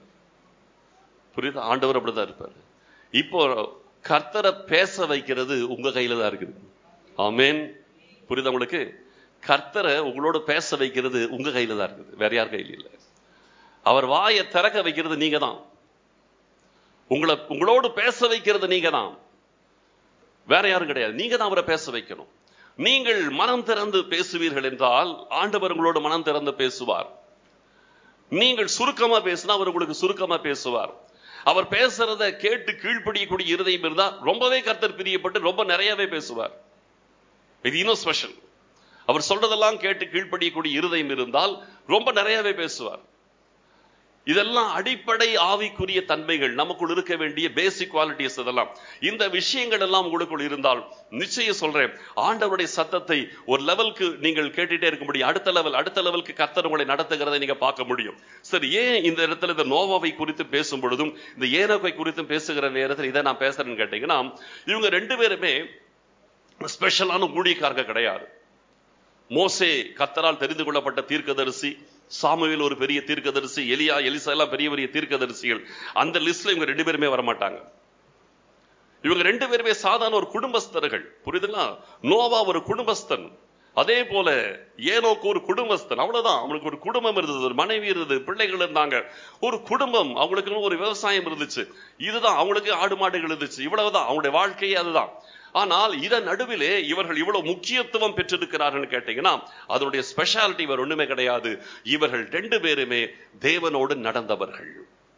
புரியுதா ஆண்டவர் அப்படிதான் இருப்பார் இப்போ கர்த்தரை பேச வைக்கிறது உங்க கையில தான் இருக்குது ஆமென் புரியுதா உங்களுக்கு கர்த்தரை உங்களோட பேச வைக்கிறது உங்க கையில தான் இருக்குது வேற யார் கையில இல்லை அவர் வாயை திறக்க வைக்கிறது நீங்க தான் உங்களை உங்களோடு பேச வைக்கிறது நீங்க தான் வேற யாரும் கிடையாது நீங்க தான் அவரை பேச வைக்கணும் நீங்கள் மனம் திறந்து பேசுவீர்கள் என்றால் ஆண்டவர் உங்களோடு மனம் திறந்து பேசுவார் நீங்கள் சுருக்கமா பேசினா அவர் உங்களுக்கு சுருக்கமா பேசுவார் அவர் பேசுறத கேட்டு கீழ்ப்படியக்கூடிய இருதயம் இருந்தா ரொம்பவே கர்த்தர் பிரியப்பட்டு ரொம்ப நிறையவே பேசுவார் இது இன்னும் ஸ்பெஷல் அவர் சொல்றதெல்லாம் கேட்டு கீழ்ப்படியக்கூடிய இருதயம் இருந்தால் ரொம்ப நிறையவே பேசுவார் இதெல்லாம் அடிப்படை ஆவிக்குரிய தன்மைகள் நமக்குள் இருக்க வேண்டிய பேசிக் குவாலிட்டிஸ் இதெல்லாம் இந்த விஷயங்கள் எல்லாம் உங்களுக்குள் இருந்தால் நிச்சயம் சொல்றேன் ஆண்டவருடைய சத்தத்தை ஒரு லெவலுக்கு நீங்கள் கேட்டுட்டே இருக்க முடியும் அடுத்த லெவல் அடுத்த லெவலுக்கு கர்த்தர் உங்களை நடத்துகிறதை நீங்க பார்க்க முடியும் சரி ஏன் இந்த இடத்துல இந்த நோவாவை குறித்து பேசும் பொழுதும் இந்த ஏனோக்கை குறித்தும் பேசுகிற நேரத்தில் இதை நான் பேசுறேன்னு கேட்டீங்கன்னா இவங்க ரெண்டு பேருமே ஸ்பெஷலான ஊழியக்காரங்க கிடையாது மோசே கத்தரால் தெரிந்து கொள்ளப்பட்ட தீர்க்கதரிசி சாமுவேல் ஒரு பெரிய தீர்க்கதரிசி எலியா எலிசா எல்லாம் பெரிய பெரிய தீர்க்கதரிசிகள் அந்த லிஸ்ட்ல இவங்க ரெண்டு பேருமே வரமாட்டாங்க இவங்க ரெண்டு பேருமே சாதாரண ஒரு குடும்பஸ்தர்கள் புரியுதுங்களா நோவா ஒரு குடும்பஸ்தன் அதே போல ஏனோக்கு ஒரு குடும்பஸ்தன் அவ்வளவுதான் அவனுக்கு ஒரு குடும்பம் இருந்தது ஒரு மனைவி இருந்தது பிள்ளைகள் இருந்தாங்க ஒரு குடும்பம் அவங்களுக்கு ஒரு விவசாயம் இருந்துச்சு இதுதான் அவங்களுக்கு ஆடு மாடுகள் இருந்துச்சு இவ்வளவுதான் அவங்களுடைய வாழ்க்கையே அதுதான் ஆனால் இதன் நடுவிலே இவர்கள் இவ்வளவு முக்கியத்துவம் பெற்றிருக்கிறார்கள் கேட்டீங்கன்னா அதனுடைய ஸ்பெஷாலிட்டி வேற ஒண்ணுமே கிடையாது இவர்கள் ரெண்டு பேருமே தேவனோடு நடந்தவர்கள்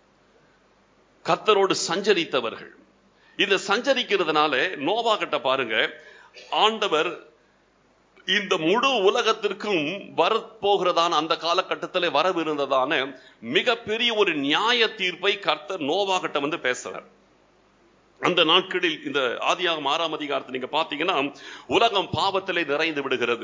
கத்தரோடு சஞ்சரித்தவர்கள் இந்த சஞ்சரிக்கிறதுனால நோவா கிட்ட பாருங்க ஆண்டவர் இந்த முழு உலகத்திற்கும் வரப்போகிறதான அந்த காலகட்டத்தில் வரவிருந்ததான மிகப்பெரிய ஒரு நியாய தீர்ப்பை கர்த்தர் நோவா கிட்ட வந்து பேசுறார் அந்த நாட்களில் இந்த ஆதியாகம் ஆறாம் அதிகாரத்தை நீங்க பாத்தீங்கன்னா உலகம் பாவத்திலே நிறைந்து விடுகிறது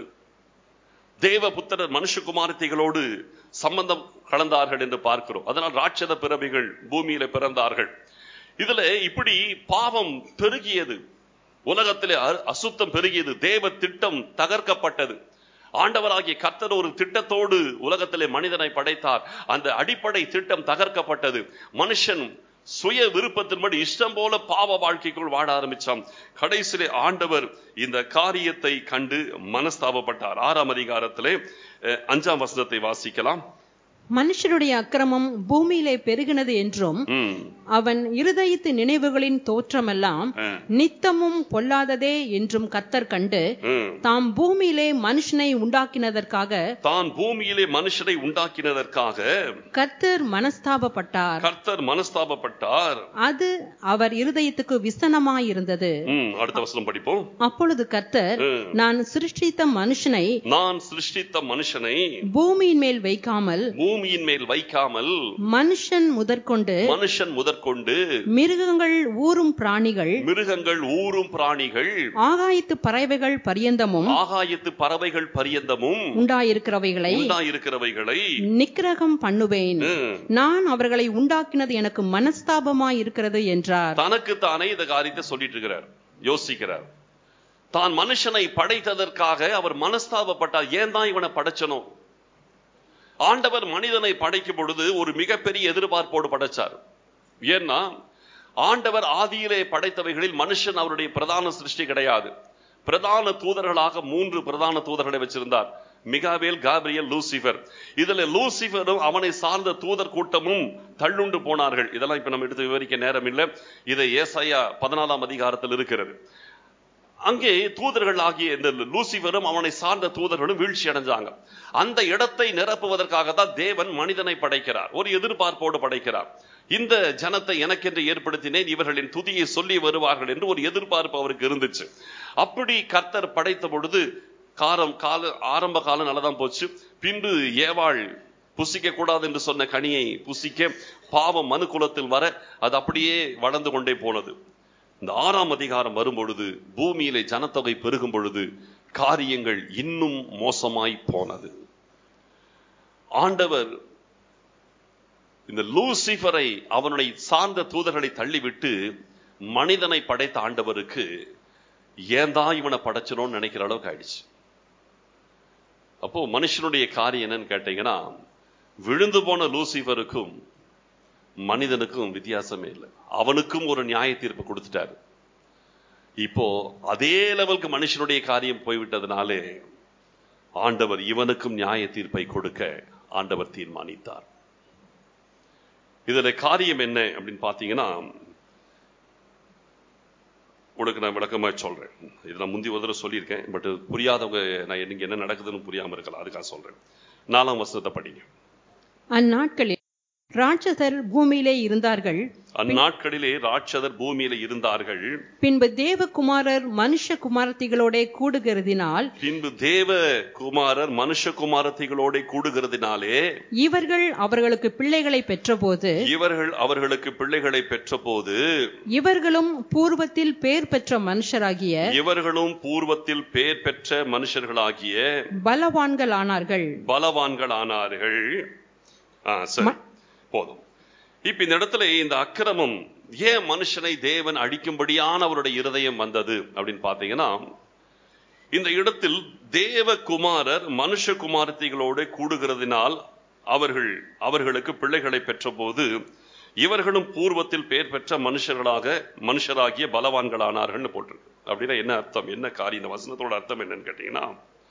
தேவ புத்திரர் மனுஷகுமாரத்திகளோடு சம்பந்தம் கலந்தார்கள் என்று பார்க்கிறோம் அதனால் ராட்சத பிறவிகள் பூமியில பிறந்தார்கள் இதுல இப்படி பாவம் பெருகியது உலகத்திலே அசுத்தம் பெருகியது தேவ திட்டம் தகர்க்கப்பட்டது ஆண்டவராகிய கர்த்தர் ஒரு திட்டத்தோடு உலகத்திலே மனிதனை படைத்தார் அந்த அடிப்படை திட்டம் தகர்க்கப்பட்டது மனுஷன் சுய விருப்பத்தின்படி இஷ்டம் போல பாவ வாழ்க்கைக்குள் வாழ ஆரம்பிச்சான் கடைசியிலே ஆண்டவர் இந்த காரியத்தை கண்டு மனஸ்தாபப்பட்டார் ஆறாம் அதிகாரத்திலே அஞ்சாம் வசனத்தை வாசிக்கலாம் மனுஷருடைய அக்கிரமம் பூமியிலே பெருகினது என்றும் அவன் இருதயத்து நினைவுகளின் தோற்றமெல்லாம் நித்தமும் பொல்லாததே என்றும் கத்தர் கண்டு தாம் பூமியிலே மனுஷனை உண்டாக்கினதற்காக தான் பூமியிலே மனுஷனை உண்டாக்கினதற்காக கர்த்தர் மனஸ்தாபப்பட்டார் கர்த்தர் மனஸ்தாபப்பட்டார் அது அவர் இருதயத்துக்கு விசனமாயிருந்தது அடுத்த வசனம் படிப்போம் அப்பொழுது கர்த்தர் நான் சிருஷ்டித்த மனுஷனை நான் சிருஷ்டித்த மனுஷனை பூமியின் மேல் வைக்காமல் பூமியின் மேல் வைக்காமல் மனுஷன் முதற்கொண்டு மனுஷன் முதற்கொண்டு மிருகங்கள் ஊரும் பிராணிகள் மிருகங்கள் ஊரும் பிராணிகள் ஆகாயத்து பறவைகள் பரியந்தமும் ஆகாயத்து பறவைகள் பரியந்தமும் உண்டாயிருக்கிறவைகளை உண்டாயிருக்கிறவைகளை நிக்கிரகம் பண்ணுவேன் நான் அவர்களை உண்டாக்கினது எனக்கு மனஸ்தாபமாய் இருக்கிறது என்றார் தனக்கு தானே இந்த காரியத்தை சொல்லிட்டு இருக்கிறார் யோசிக்கிறார் தான் மனுஷனை படைத்ததற்காக அவர் மனஸ்தாபப்பட்டார் ஏன் தான் இவனை படைச்சனும் ஆண்டவர் மனிதனை படைக்கும் பொழுது ஒரு மிகப்பெரிய எதிர்பார்ப்போடு படைச்சார் ஏன்னா ஆண்டவர் ஆதியிலே படைத்தவைகளில் மனுஷன் அவருடைய பிரதான சிருஷ்டி கிடையாது பிரதான தூதர்களாக மூன்று பிரதான தூதர்களை வச்சிருந்தார் மிகாவேல் காபிரியல் லூசிபர் இதுல லூசிபரும் அவனை சார்ந்த தூதர் கூட்டமும் தள்ளுண்டு போனார்கள் இதெல்லாம் இப்ப நம்ம எடுத்து விவரிக்க நேரம் இல்லை இதை ஏசாயா பதினாலாம் அதிகாரத்தில் இருக்கிறது அங்கே தூதர்கள் ஆகிய இந்த லூசிபரும் அவனை சார்ந்த தூதர்களும் வீழ்ச்சி அடைஞ்சாங்க அந்த இடத்தை நிரப்புவதற்காக தான் தேவன் மனிதனை படைக்கிறார் ஒரு எதிர்பார்ப்போடு படைக்கிறார் இந்த ஜனத்தை எனக்கென்று ஏற்படுத்தினேன் இவர்களின் துதியை சொல்லி வருவார்கள் என்று ஒரு எதிர்பார்ப்பு அவருக்கு இருந்துச்சு அப்படி கர்த்தர் படைத்த பொழுது காரம் கால ஆரம்ப காலம் நல்லதான் போச்சு பின்பு ஏவாள் புசிக்க கூடாது என்று சொன்ன கனியை புசிக்க பாவம் மனு குலத்தில் வர அது அப்படியே வளர்ந்து கொண்டே போனது இந்த ஆறாம் அதிகாரம் வரும் பொழுது பூமியிலே ஜனத்தொகை பெருகும் பொழுது காரியங்கள் இன்னும் மோசமாய் போனது ஆண்டவர் இந்த லூசிஃபரை அவனுடைய சார்ந்த தூதர்களை தள்ளிவிட்டு மனிதனை படைத்த ஆண்டவருக்கு ஏந்தா இவனை படைச்சனோன்னு நினைக்கிற அளவுக்கு ஆயிடுச்சு அப்போ மனுஷனுடைய காரியம் என்னன்னு கேட்டீங்கன்னா விழுந்து போன லூசிஃபருக்கும் மனிதனுக்கும் வித்தியாசமே இல்லை அவனுக்கும் ஒரு நியாய தீர்ப்பு கொடுத்துட்டாரு இப்போ அதே லெவலுக்கு மனுஷனுடைய காரியம் போய்விட்டதுனாலே ஆண்டவர் இவனுக்கும் நியாய தீர்ப்பை கொடுக்க ஆண்டவர் தீர்மானித்தார் இதுல காரியம் என்ன அப்படின்னு பாத்தீங்கன்னா உனக்கு நான் விளக்கமா சொல்றேன் இது நான் முந்தி ஒரு தடவை சொல்லியிருக்கேன் பட் புரியாதவங்க நான் இன்னைக்கு என்ன நடக்குதுன்னு புரியாம இருக்கலாம் அதுக்காக சொல்றேன் நாலாம் வசனத்தை படிங்க அந்நாட்களில் ராட்சசர் பூமியிலே இருந்தார்கள் அந்நாட்களிலே ராட்சதர் பூமியில இருந்தார்கள் பின்பு தேவகுமாரர் மனுஷ குமாரத்திகளோட கூடுகிறதினால் பின்பு தேவ குமாரர் மனுஷ குமாரத்திகளோட கூடுகிறதுனாலே இவர்கள் அவர்களுக்கு பிள்ளைகளை பெற்றபோது இவர்கள் அவர்களுக்கு பிள்ளைகளை பெற்றபோது இவர்களும் பூர்வத்தில் பேர் பெற்ற மனுஷராகிய இவர்களும் பூர்வத்தில் பேர் பெற்ற மனுஷர்களாகிய பலவான்கள் ஆனார்கள் பலவான்கள் ஆனார்கள் ஆ, சரி போதும் இப்ப இந்த இடத்துல இந்த அக்கிரமம் ஏன் மனுஷனை தேவன் அழிக்கும்படியான அவருடைய இருதயம் வந்தது அப்படின்னு பாத்தீங்கன்னா இந்த இடத்தில் தேவகுமாரர் மனுஷ குமாரத்திகளோடு கூடுகிறதினால் அவர்கள் அவர்களுக்கு பிள்ளைகளை பெற்றபோது இவர்களும் பூர்வத்தில் பேர் பெற்ற மனுஷர்களாக மனுஷராகிய பலவான்களானார்கள்னு போட்டிருக்கு அப்படின்னா என்ன அர்த்தம் என்ன காரியம் இந்த வசனத்தோட அர்த்தம் என்னன்னு கேட்டீங்கன்னா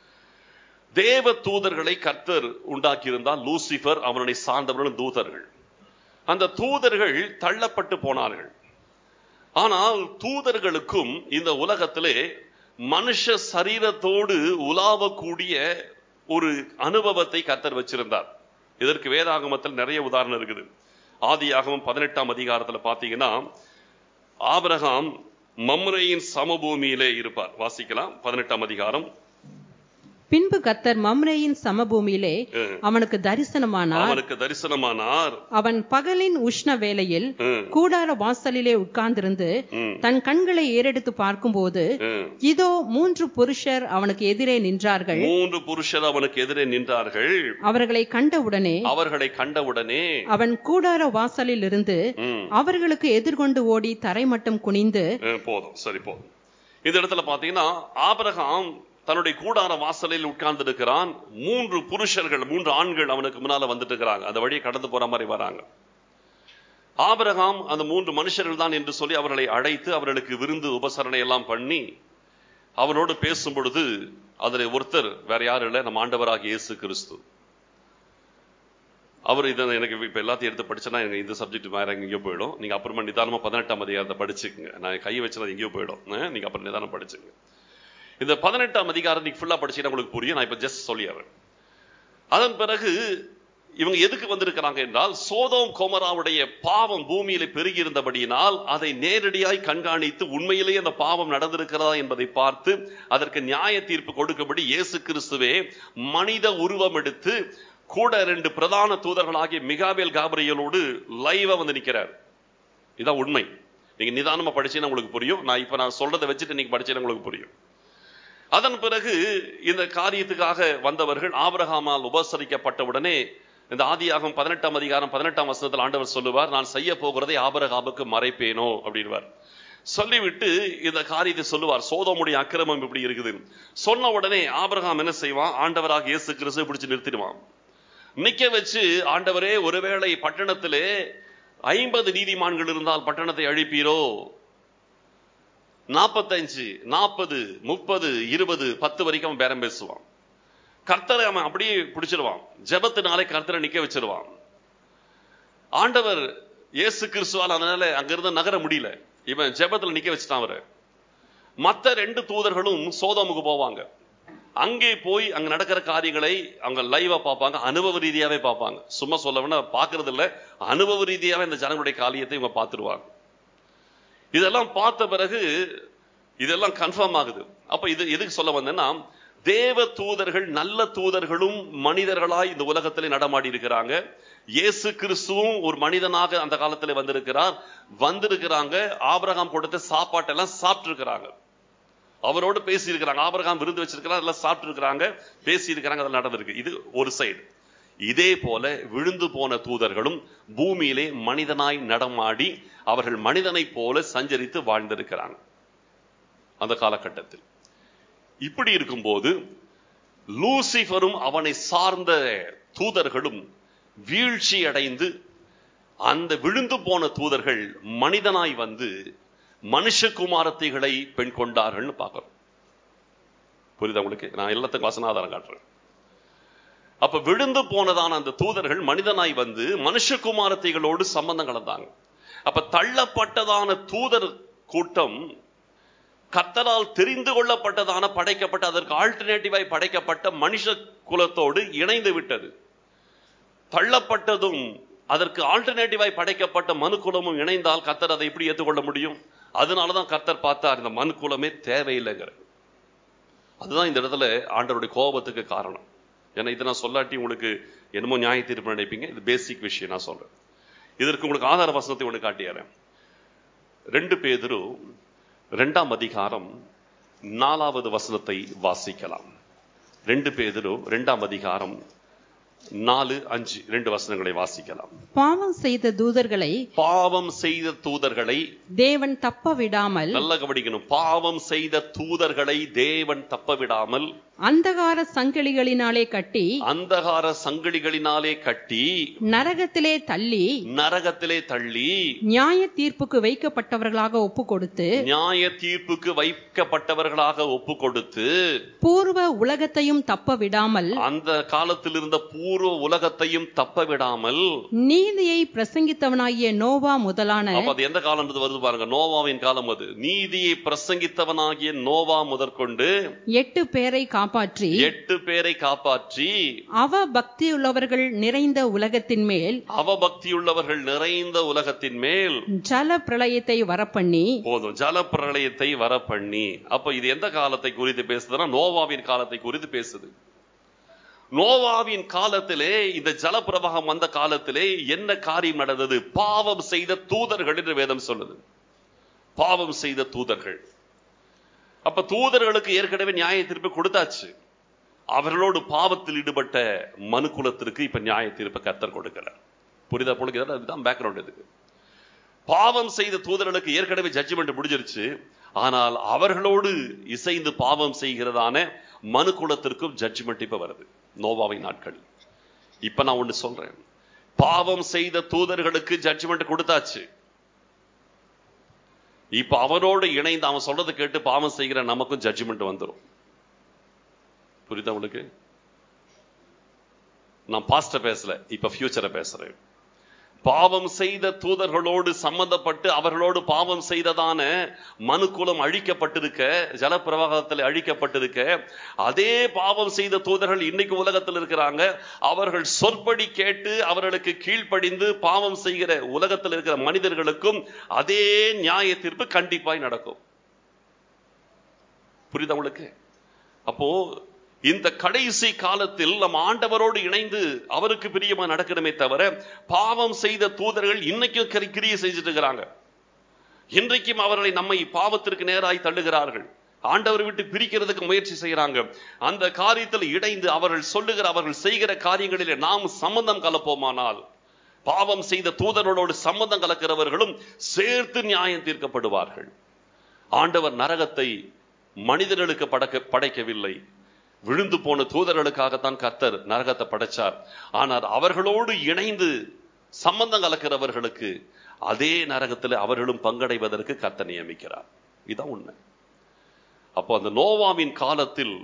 தேவ தூதர்களை கர்த்தர் உண்டாக்கியிருந்தால் லூசிபர் அவனை சார்ந்தவர்கள் தூதர்கள் அந்த தூதர்கள் தள்ளப்பட்டு போனார்கள் ஆனால் தூதர்களுக்கும் இந்த உலகத்திலே மனுஷ சரீரத்தோடு உலாவக்கூடிய ஒரு அனுபவத்தை கர்த்தர் வச்சிருந்தார் இதற்கு வேதாகமத்தில் நிறைய உதாரணம் இருக்குது ஆதியாகமம் பதினெட்டாம் அதிகாரத்துல பாத்தீங்கன்னா ஆபிரகாம் மம்ரையின் சமபூமியிலே இருப்பார் வாசிக்கலாம் பதினெட்டாம் அதிகாரம் பின்பு கத்தர் மம்ரேயின் சமபூமியிலே ம். அவனுக்கு தரிசனமானார் அவனுக்கு தரிசனமானார் அவன் பகலின் உஷ்ண வேளையில் ம், கூடார வாசலிலே உட்கார்ந்திருந்து ம், தன் கண்களை ஏறெடுத்து பார்க்கும்போது ம். இதோ மூன்று புருஷர் அவனுக்கு எதிரே நின்றார்கள் மூன்று புருஷர் அவனுக்கு எதிரே நின்றார்கள் அவர்களை கண்டவுடனே அவர்களை கண்டவுடனே அவன் கூடார வாசலில் இருந்து ம், அவர்களுக்கு எதிர்கொண்டு ஓடி தரை மட்டும் குனிந்து ம், போதும் சரி போதும் இந்த இடத்துல பாத்தீங்கன்னா ஆபிரகாம் தன்னுடைய கூடார வாசலில் உட்கார்ந்து இருக்கிறான் மூன்று புருஷர்கள் மூன்று ஆண்கள் அவனுக்கு முன்னால வந்துட்டு இருக்கிறாங்க அந்த வழியை கடந்து போற மாதிரி வராங்க ஆபிரகாம் அந்த மூன்று மனுஷர்கள் தான் என்று சொல்லி அவர்களை அழைத்து அவர்களுக்கு விருந்து உபசரணை எல்லாம் பண்ணி அவனோடு பேசும் பொழுது அதில் ஒருத்தர் வேற யாரும் இல்லை நம்ம ஆண்டவராகிய இயேசு கிறிஸ்து அவர் இதை எனக்கு இப்ப எல்லாத்தையும் எடுத்து படிச்சேன்னா எனக்கு இந்த சப்ஜெக்ட் வேற எங்கேயோ போயிடும் நீங்க அப்புறமா நிதானமா பதினெட்டாம் அதிகாரத்தை படிச்சுக்கங்க நான் கை வச்சது எங்கேயோ போயிடும் அஹ், நீங்க அப்புறம் நிதானம் படிச்சுங்க இந்த பதினெட்டாம் அதிகாரம் நீங்க ஃபுல்லா படிச்சீங்கன்னா உங்களுக்கு புரியும் நான் இப்ப ஜஸ்ட் சொல்லிடுறேன் அதன் பிறகு இவங்க எதுக்கு வந்திருக்கிறாங்க என்றால் சோதோம் கோமராவுடைய பாவம் பூமியில பெருகி இருந்தபடியினால் அதை நேரடியாய் கண்காணித்து உண்மையிலேயே அந்த பாவம் நடந்திருக்கிறதா என்பதை பார்த்து அதற்கு நியாய தீர்ப்பு கொடுக்கும்படி இயேசு கிறிஸ்துவே மனித உருவம் எடுத்து கூட ரெண்டு பிரதான தூதர்களாகிய மிகாவேல் காபிரியலோடு லைவா வந்து நிக்கிறார் இதான் உண்மை நீங்க நிதானமா படிச்சீங்கன்னா உங்களுக்கு புரியும் நான் இப்ப நான் சொல்றதை வச்சுட்டு நீங்க படிச்சீங்கன்னா உங்களுக்கு புரியும் அதன் பிறகு இந்த காரியத்துக்காக வந்தவர்கள் ஆபிரகாமால் உபசரிக்கப்பட்ட உடனே இந்த ஆதியாகம் பதினெட்டாம் அதிகாரம் பதினெட்டாம் வசனத்தில் ஆண்டவர் சொல்லுவார் நான் செய்ய போகிறதை ஆபிரகாமுக்கு மறைப்பேனோ அப்படின்வார் சொல்லிவிட்டு இந்த காரியத்தை சொல்லுவார் சோதோமுடைய அக்கிரமம் இப்படி இருக்குது சொன்ன உடனே ஆபிரகாம் என்ன செய்வான் ஆண்டவராக இயேசு கிறிஸ்து பிடிச்சு நிறுத்திடுவான் நிக்க வச்சு ஆண்டவரே ஒருவேளை பட்டணத்திலே ஐம்பது நீதிமான்கள் இருந்தால் பட்டணத்தை அழிப்பீரோ நாற்பத்தஞ்சு நாற்பது முப்பது இருபது பத்து வரைக்கும் அவன் பேரம் பேசுவான் கர்த்தரை அவன் அப்படியே பிடிச்சிருவான் ஜெபத்தினாலே கர்த்தரை நிக்க வச்சிருவான் ஆண்டவர் இயேசு கிறிஸ்துவால் அதனால அங்கிருந்து நகர முடியல இவன் ஜெபத்துல நிக்க வச்சுட்டான் அவரை மத்த ரெண்டு தூதர்களும் சோதோமுக்கு போவாங்க அங்கே போய் அங்க நடக்கிற காரியங்களை அவங்க லைவா பார்ப்பாங்க அனுபவ ரீதியாவே பார்ப்பாங்க சும்மா சொல்லணும்னா பார்க்கறது இல்ல அனுபவ ரீதியாவே இந்த ஜனங்களுடைய காரியத்தை இவங்க பார்த்துருவாங்க இதெல்லாம் பார்த்த பிறகு இதெல்லாம் கன்ஃபார்ம் ஆகுது அப்ப இது எதுக்கு சொல்ல வந்தேன்னா தேவ தூதர்கள் நல்ல தூதர்களும் மனிதர்களாய் இந்த உலகத்திலே நடமாடி இருக்கிறாங்க இயேசு கிறிஸ்துவும் ஒரு மனிதனாக அந்த காலத்துல வந்திருக்கிறார் வந்திருக்கிறாங்க ஆபிரகாம் கொடுத்த சாப்பாட்டெல்லாம் சாப்பிட்டு இருக்கிறாங்க அவரோடு பேசி இருக்கிறாங்க ஆபிரகாம் விருந்து வச்சிருக்கிறார் அதெல்லாம் சாப்பிட்டு இருக்கிறாங்க பேசி இருக்கிறாங்க அதெல்லாம் நடந்திருக்கு இது ஒரு சைடு இதே போல விழுந்து போன தூதர்களும் பூமியிலே மனிதனாய் நடமாடி அவர்கள் மனிதனைப் போல சஞ்சரித்து வாழ்ந்திருக்கிறாங்க அந்த காலகட்டத்தில் இப்படி இருக்கும்போது லூசிஃபரும் அவனை சார்ந்த தூதர்களும் வீழ்ச்சி அடைந்து அந்த விழுந்து போன தூதர்கள் மனிதனாய் வந்து மனுஷகுமாரத்திகளை பெண் கொண்டார்கள்னு பார்க்கிறோம் புரியுதா உங்களுக்கு நான் எல்லாத்துக்கும் வசனாதாரம் காட்டுறேன் அப்ப விழுந்து போனதான அந்த தூதர்கள் மனிதனாய் வந்து மனுஷகுமாரத்தைகளோடு சம்பந்தம் கலந்தாங்க அப்ப தள்ளப்பட்டதான தூதர் கூட்டம் கர்த்தரால் தெரிந்து கொள்ளப்பட்டதான படைக்கப்பட்ட அதற்கு ஆல்டர்னேட்டிவாய் படைக்கப்பட்ட மனுஷ குலத்தோடு இணைந்து விட்டது தள்ளப்பட்டதும் அதற்கு ஆல்டர்னேட்டிவாய் படைக்கப்பட்ட மனு குலமும் இணைந்தால் கர்த்தர் அதை எப்படி ஏற்றுக்கொள்ள முடியும் அதனாலதான் கர்த்தர் பார்த்தார் இந்த மனு குலமே தேவையில்லைங்கிற அதுதான் இந்த இடத்துல ஆண்டவருடைய கோபத்துக்கு காரணம் ஏன்னா இதை நான் சொல்லாட்டி உங்களுக்கு என்னமோ நியாய தீர்ப்பு நினைப்பீங்க இது பேசிக் விஷயம் நான் சொல்றேன் இதற்கு உங்களுக்கு ஆதார வசனத்தை ஒன்று காட்டியாரேன் ரெண்டு பேதரு ரெண்டாம் அதிகாரம் நாலாவது வசனத்தை வாசிக்கலாம் ரெண்டு பேதரு ரெண்டாம் அதிகாரம் நாலு அஞ்சு ரெண்டு வசனங்களை வாசிக்கலாம் பாவம் செய்த தூதர்களை பாவம் செய்த தூதர்களை தேவன் தப்ப விடாமல் நல்ல கவனிக்கணும் பாவம் செய்த தூதர்களை தேவன் தப்ப விடாமல் அந்தகார சங்கிலிகளினாலே கட்டி அந்தகார சங்கிலிகளினாலே கட்டி நரகத்திலே தள்ளி நரகத்திலே தள்ளி நியாய தீர்ப்புக்கு வைக்கப்பட்டவர்களாக ஒப்பு கொடுத்து நியாய தீர்ப்புக்கு வைக்கப்பட்டவர்களாக ஒப்பு கொடுத்து பூர்வ உலகத்தையும் தப்ப விடாமல் அந்த காலத்தில் இருந்த பூர்வ உலகத்தையும் தப்ப விடாமல் நீதியை பிரசங்கித்தவனாகிய நோவா முதலான அப்ப அது எந்த காலம் வருது பாருங்க நோவாவின் காலம் அது நீதியை பிரசங்கித்தவனாகிய நோவா முதற்கொண்டு எட்டு பேரை காப்பாற்றி எட்டு பேரை காப்பாற்றி அவ பக்தியுள்ளவர்கள் நிறைந்த உலகத்தின் மேல் அவபக்தியுள்ளவர்கள் நிறைந்த உலகத்தின் மேல் ஜல பிரளயத்தை வரப்பண்ணி போதும் ஜல பிரளயத்தை வர பண்ணி அப்ப இது எந்த காலத்தை குறித்து பேசுதுன்னா நோவாவின் காலத்தை குறித்து பேசுது நோவாவின் காலத்திலே இந்த ஜலப்பிரவாகம் வந்த காலத்திலே என்ன காரியம் நடந்தது பாவம் செய்த தூதர்கள் என்று வேதம் சொல்லுது பாவம் செய்த தூதர்கள் அப்ப தூதர்களுக்கு ஏற்கனவே நியாய தீர்ப்பு கொடுத்தாச்சு அவர்களோடு பாவத்தில் ஈடுபட்ட மனு குலத்திற்கு இப்ப நியாய தீர்ப்பு கத்தர் கொடுக்கிறார் புரிதா பொழுது அதுதான் பேக்ரவுண்ட் இதுக்கு பாவம் செய்த தூதர்களுக்கு ஏற்கனவே ஜட்ஜ்மெண்ட் முடிஞ்சிருச்சு ஆனால் அவர்களோடு இசைந்து பாவம் செய்கிறதான மனு குலத்திற்கும் ஜட்ஜ்மெண்ட் இப்ப வருது நோவாவை நாட்கள் இப்ப நான் ஒண்ணு சொல்றேன் பாவம் செய்த தூதர்களுக்கு ஜட்ஜ்மெண்ட் கொடுத்தாச்சு இப்ப அவனோடு இணைந்து அவன் சொல்றதை கேட்டு பாவம் செய்கிற நமக்கும் ஜட்ஜ்மெண்ட் வந்துடும் புரியுதா உங்களுக்கு நான் பாஸ்ட பேசல இப்ப ஃபியூச்சரை பேசுறேன் பாவம் செய்த தூதர்களோடு சம்பந்தப்பட்டு அவர்களோடு பாவம் செய்ததான மனுக்குலம் அழிக்கப்பட்டிருக்க ஜலப்பிரவாகத்தில் அழிக்கப்பட்டிருக்க அதே பாவம் செய்த தூதர்கள் இன்னைக்கு உலகத்தில் இருக்கிறாங்க அவர்கள் சொற்படி கேட்டு அவர்களுக்கு கீழ்ப்படிந்து பாவம் செய்கிற உலகத்தில் இருக்கிற மனிதர்களுக்கும் அதே நியாய தீர்ப்பு கண்டிப்பாய் நடக்கும் புரியுதா உங்களுக்கு அப்போ இந்த கடைசி காலத்தில் நம்ம ஆண்டவரோடு இணைந்து அவருக்கு பிரியமா நடக்கணுமே தவிர பாவம் செய்த தூதர்கள் இன்னைக்கும் கரி- கிரியை செஞ்சுட்டு இருக்கிறாங்க இன்றைக்கும் அவர்களை நம்மை பாவத்திற்கு நேராய் தள்ளுகிறார்கள் ஆண்டவர் விட்டு பிரிக்கிறதுக்கு முயற்சி செய்யறாங்க அந்த காரியத்தில் இணைந்து அவர்கள் சொல்லுகிற அவர்கள் செய்கிற காரியங்களிலே நாம் சம்பந்தம் கலப்போமானால் பாவம் செய்த தூதர்களோடு சம்பந்தம் கலக்கிறவர்களும் சேர்த்து நியாயம் தீர்க்கப்படுவார்கள் ஆண்டவர் நரகத்தை மனிதர்களுக்கு படைக்க படைக்கவில்லை விழுந்து போன தூதர்களுக்காகத்தான் கர்த்தர் நரகத்தை படைச்சார் ஆனால் அவர்களோடு இணைந்து சம்பந்தம் கலக்கிறவர்களுக்கு அதே நரகத்தில் அவர்களும் பங்கடைவதற்கு கர்த்தர் நியமிக்கிறார் இதான் உண்மை அப்போ அந்த நோவாவின் காலத்தில்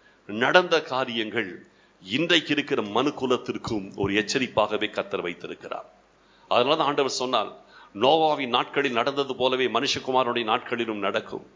நடந்த காரியங்கள் இன்றைக்கு இருக்கிற மனு குலத்திற்கும் ஒரு எச்சரிப்பாகவே கர்த்தர் வைத்திருக்கிறார் அதனால தான் ஆண்டவர் சொன்னால் நோவாவின் நாட்களில் நடந்தது போலவே மனுஷகுமாரனுடைய நாட்களிலும் நடக்கும்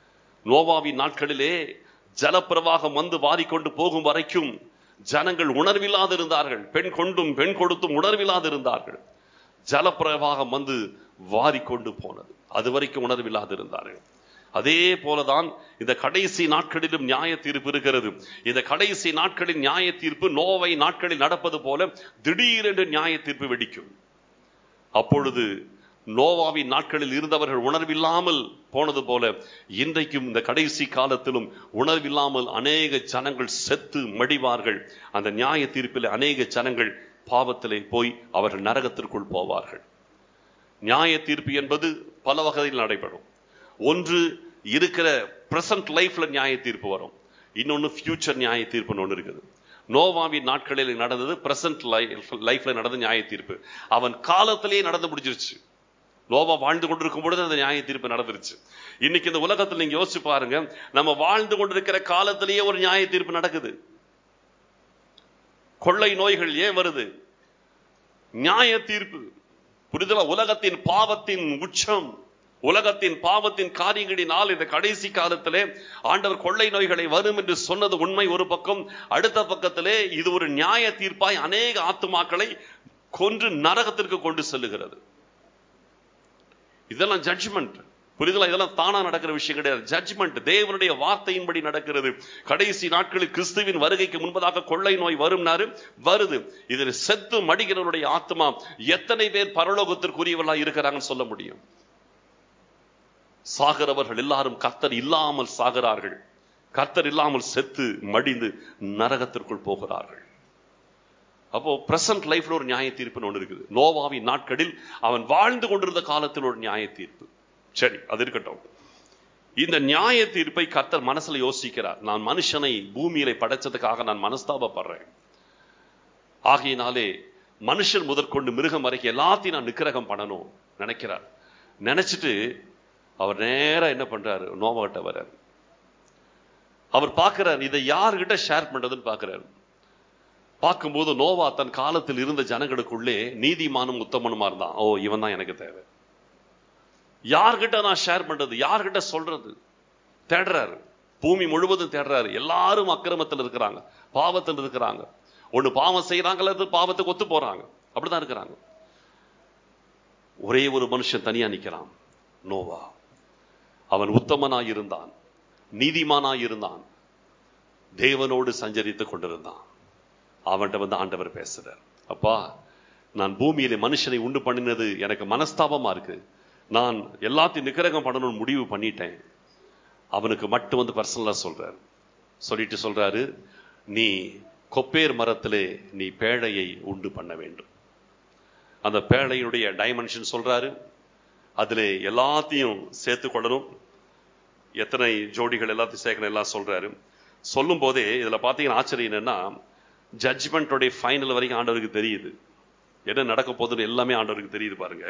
நோவாவின் நாட்களிலே ஜலப்பிரவாகம் வந்து வாரிக்கொண்டு போகும் வரைக்கும் ஜனங்கள் உணர்வில்லாது இருந்தார்கள் பெண் கொண்டும் பெண் கொடுத்தும் உணர்வில்லாது இருந்தார்கள் ஜலப்பிரவாகம் வந்து வாரிக்கொண்டு போனது அது வரைக்கும் உணர்வில்லாது இருந்தார்கள் அதே போலதான் இந்த கடைசி நாட்களிலும் நியாய தீர்ப்பு இருக்கிறது இந்த கடைசி நாட்களில் நியாய தீர்ப்பு நோவை நாட்களில் நடப்பது போல திடீரென்று நியாய தீர்ப்பு வெடிக்கும் அப்பொழுது நோவாவின் நாட்களில் இருந்தவர்கள் உணர்வில்லாமல் போனது போல இன்றைக்கும் இந்த கடைசி காலத்திலும் உணர்வில்லாமல் அநேக ஜனங்கள் செத்து மடிவார்கள் அந்த நியாய தீர்ப்பில் அநேக ஜனங்கள் பாவத்திலே போய் அவர்கள் நரகத்திற்குள் போவார்கள் நியாய தீர்ப்பு என்பது பல வகையில் நடைபெறும் ஒன்று இருக்கிற பிரசன்ட் லைஃப்ல நியாய தீர்ப்பு வரும் இன்னொன்னு ஃபியூச்சர் நியாய தீர்ப்புன்னு ஒன்று இருக்குது நோவாவின் நாட்களில் நடந்தது பிரசன்ட் லைஃப்ல நடந்த நியாய தீர்ப்பு அவன் காலத்திலேயே நடந்து முடிஞ்சிருச்சு நோவா வாழ்ந்து கொண்டிருக்கும் பொழுது அந்த நியாய தீர்ப்பு நடந்துருச்சு இன்னைக்கு இந்த உலகத்தில் நீங்க யோசிச்சு பாருங்க நம்ம வாழ்ந்து கொண்டிருக்கிற காலத்திலேயே ஒரு நியாய தீர்ப்பு நடக்குது கொள்ளை நோய்கள் ஏன் வருது நியாய தீர்ப்பு புரிதலா உலகத்தின் பாவத்தின் உச்சம் உலகத்தின் பாவத்தின் காரியங்களினால் இந்த கடைசி காலத்திலே ஆண்டவர் கொள்ளை நோய்களை வரும் என்று சொன்னது உண்மை ஒரு பக்கம் அடுத்த பக்கத்திலே இது ஒரு நியாய தீர்ப்பாய் அநேக ஆத்துமாக்களை கொன்று நரகத்திற்கு கொண்டு செல்லுகிறது இதெல்லாம் ஜட்ஜ்மெண்ட் புரிதலா இதெல்லாம் தானா நடக்கிற விஷயம் கிடையாது ஜட்ஜ்மெண்ட் தேவனுடைய வார்த்தையின்படி நடக்கிறது கடைசி நாட்களில் கிறிஸ்துவின் வருகைக்கு முன்பதாக கொள்ளை நோய் வரும்னாரு வருது இதில் செத்து மடிகிறவருடைய ஆத்மா எத்தனை பேர் பரலோகத்திற்குரியவர்களா இருக்கிறாங்கன்னு சொல்ல முடியும் சாகிறவர்கள் எல்லாரும் கர்த்தர் இல்லாமல் சாகிறார்கள் கர்த்தர் இல்லாமல் செத்து மடிந்து நரகத்திற்குள் போகிறார்கள் அப்போ பிரசன்ட் லைஃப்ல ஒரு நியாய தீர்ப்புன்னு ஒன்று இருக்குது நோவாவின் நாட்களில் அவன் வாழ்ந்து கொண்டிருந்த காலத்தில் ஒரு நியாய தீர்ப்பு சரி அது இருக்கட்டும் இந்த நியாய தீர்ப்பை கர்த்தர் மனசுல யோசிக்கிறார் நான் மனுஷனை பூமியில படைச்சதுக்காக நான் மனஸ்தாபப்படுறேன் ஆகையினாலே மனுஷன் முதற்கொண்டு மிருகம் வரைக்கும் எல்லாத்தையும் நான் நிக்கிரகம் பண்ணணும் நினைக்கிறார் நினைச்சிட்டு அவர் நேரா என்ன பண்றாரு நோவாட்ட வர்றாரு அவர் பார்க்கிறார் இதை யாருகிட்ட ஷேர் பண்றதுன்னு பார்க்கிறாரு பார்க்கும்போது நோவா தன் காலத்தில் இருந்த ஜனங்களுக்குள்ளே நீதிமானும் உத்தமனுமா இருந்தான் ஓ இவன் தான் எனக்கு தேவை யார்கிட்ட நான் ஷேர் பண்றது யார்கிட்ட சொல்றது தேடுறாரு பூமி முழுவதும் தேடுறாரு எல்லாரும் அக்கிரமத்தில் இருக்கிறாங்க பாவத்தில் இருக்கிறாங்க ஒண்ணு பாவம் செய்யறாங்க அல்லது பாவத்துக்கு ஒத்து போறாங்க அப்படிதான் இருக்கிறாங்க ஒரே ஒரு மனுஷன் தனியா நிக்கிறான் நோவா அவன் உத்தமனாய் இருந்தான் நீதிமானாய் இருந்தான் தேவனோடு சஞ்சரித்துக் கொண்டிருந்தான் அவன்கிட்ட வந்து ஆண்டவர் பேசுறார் அப்பா நான் பூமியிலே மனுஷனை உண்டு பண்ணினது எனக்கு மனஸ்தாபமா இருக்கு நான் எல்லாத்தையும் நிக்கிரகம் பண்ணணும்னு முடிவு பண்ணிட்டேன் அவனுக்கு மட்டும் வந்து பர்சனலா சொல்றாரு சொல்லிட்டு சொல்றாரு நீ கொப்பேர் மரத்திலே நீ பேழையை உண்டு பண்ண வேண்டும் அந்த பேழையினுடைய டைமென்ஷன் சொல்றாரு அதிலே எல்லாத்தையும் சேர்த்து கொள்ளணும் எத்தனை ஜோடிகள் எல்லாத்தையும் சேர்க்கணும் எல்லாம் சொல்றாரு சொல்லும் போதே இதுல பாத்தீங்கன்னா ஆச்சரியம் என்னன்னா ஜட்ஜ்மெண்டோடைய ஃபைனல் வரைக்கும் ஆண்டவருக்கு தெரியுது என்ன நடக்க போகுதுன்னு எல்லாமே ஆண்டவருக்கு தெரியுது பாருங்க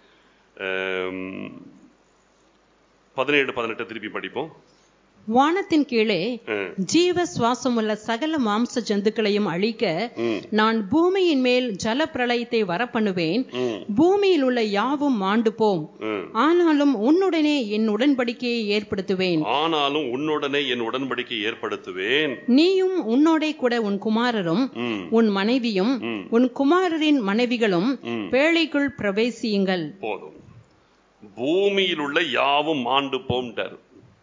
பதினேழு பதினெட்டு திருப்பி படிப்போம் வானத்தின் கீழே ம், ஜீவ சுவாசமுள்ள சகல மாம்ச ஜந்துக்களையும் அழிக்க ம், நான் பூமியின் மேல் ஜல பிரளயத்தை வரப்பண்ணுவேன் ம், பூமியில் உள்ள யாவும் மாண்டு போம் ம். ஆனாலும் உன்னுடனே என் உடன்படிக்கையை ஏற்படுத்துவேன் ஆனாலும் உன்னுடனே என் உடன்படிக்கை ஏற்படுத்துவேன் நீயும் உன்னோடே கூட உன் குமாரரும் ம், உன் மனைவியும் ம். உன் குமாரரின் மனைவிகளும் ம். பேழைக்குள் பிரவேசியுங்கள் போதும் பூமியில் உள்ள யாவும் மாண்டு போம்ட்டார்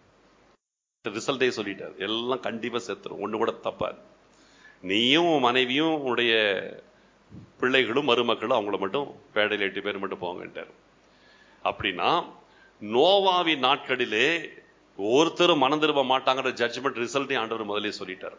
ரிசல்ட்டே சொல்லிட்டார் எல்லாம் கண்டிப்பா செத்துரும் ஒண்ணு கூட தப்பாது நீயும் உன் மனைவியும் உன்னுடைய பிள்ளைகளும் மருமக்களும் அவங்கள மட்டும் பேடையில் எட்டு பேர் மட்டும் போங்கன்ட்டார் அப்படின்னா நோவாவின் நாட்களிலே ஒருத்தரும் மனம் திரும்ப மாட்டாங்கிற ஜட்ஜ்மெண்ட் ரிசல்ட்டை ஆண்டவர் முதலே சொல்லிட்டார்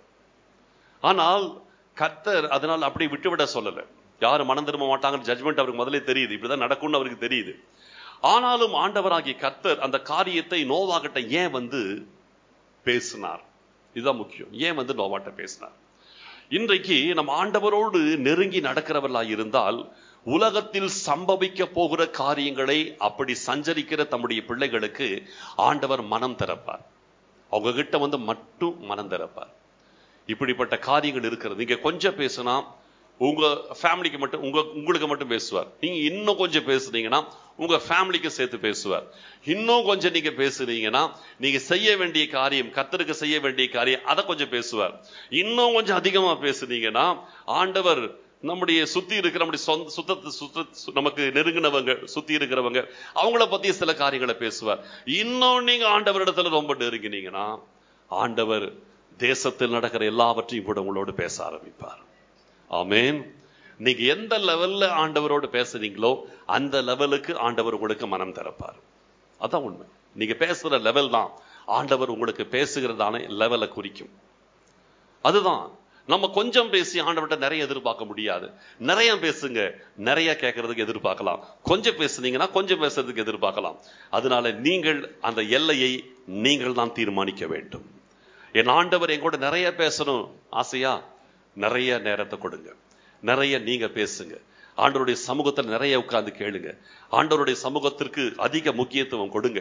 ஆனால் கர்த்தர் அதனால் அப்படி விட்டுவிட சொல்லல யாரும் மனம் திரும்ப மாட்டாங்கன்னு ஜட்ஜ்மெண்ட் அவருக்கு முதலே தெரியுது இப்படிதான் நடக்கும்னு அவருக்கு தெரியுது ஆனாலும் ஆண்டவராகிய கர்த்தர் அந்த காரியத்தை நோவாகிட்ட ஏன் வந்து பேசினார் இதுதான் முக்கியம் ஏன் வந்து நோவாட்ட பேசினார் இன்றைக்கு நம்ம ஆண்டவரோடு நெருங்கி நடக்கிறவர்களா இருந்தால் உலகத்தில் சம்பவிக்க போகிற காரியங்களை அப்படி சஞ்சரிக்கிற தம்முடைய பிள்ளைகளுக்கு ஆண்டவர் மனம் திறப்பார் அவங்க கிட்ட வந்து மட்டும் மனம் திறப்பார் இப்படிப்பட்ட காரியங்கள் இருக்கிறது நீங்க கொஞ்சம் பேசுனா உங்க ஃபேமிலிக்கு மட்டும் உங்க உங்களுக்கு மட்டும் பேசுவார் நீங்க இன்னும் கொஞ்சம் பேசுனீங்கன்னா உங்க ஃபேமிலிக்கு சேர்த்து பேசுவார் இன்னும் கொஞ்சம் நீங்க பேசுனீங்கன்னா நீங்க செய்ய வேண்டிய காரியம் கத்தருக்கு செய்ய வேண்டிய காரியம் அதை கொஞ்சம் பேசுவார் இன்னும் கொஞ்சம் அதிகமா பேசுனீங்கன்னா ஆண்டவர் நம்முடைய சுத்தி இருக்கிற நம்முடைய சொந்த சுத்தத்து சுத்த சு- நமக்கு நெருங்கினவங்க சுத்தி இருக்கிறவங்க அவங்கள பத்தி சில காரியங்களை பேசுவார் இன்னும் நீங்க ஆண்டவரிடத்துல ரொம்ப நெருங்கினீங்கன்னா ஆண்டவர் தேசத்தில் நடக்கிற எல்லாவற்றையும் கூட உங்களோடு பேச ஆரம்பிப்பார் ஆமென் நீங்க எந்த லெவல்ல ஆண்டவரோடு பேசுறீங்களோ அந்த லெவலுக்கு ஆண்டவர் உங்களுக்கு மனம் திறப்பார் அதான் உண்மை நீங்க பேசுற லெவல் தான் ஆண்டவர் உங்களுக்கு பேசுகிறதான லெவலை குறிக்கும் அதுதான் நம்ம கொஞ்சம் பேசி ஆண்டவர்கிட்ட நிறைய எதிர்பார்க்க முடியாது நிறைய பேசுங்க நிறைய கேட்கறதுக்கு எதிர்பார்க்கலாம் கொஞ்சம் பேசுனீங்கன்னா கொஞ்சம் பேசுறதுக்கு எதிர்பார்க்கலாம் அதனால நீங்கள் அந்த எல்லையை நீங்கள் தான் தீர்மானிக்க வேண்டும் என் ஆண்டவர் என் கூட நிறைய பேசணும் ஆசையா நிறைய நேரத்தை கொடுங்க நிறைய நீங்க பேசுங்க ஆண்டவருடைய சமூகத்தில் நிறைய உட்கார்ந்து கேளுங்க ஆண்டவருடைய சமூகத்திற்கு அதிக முக்கியத்துவம் கொடுங்க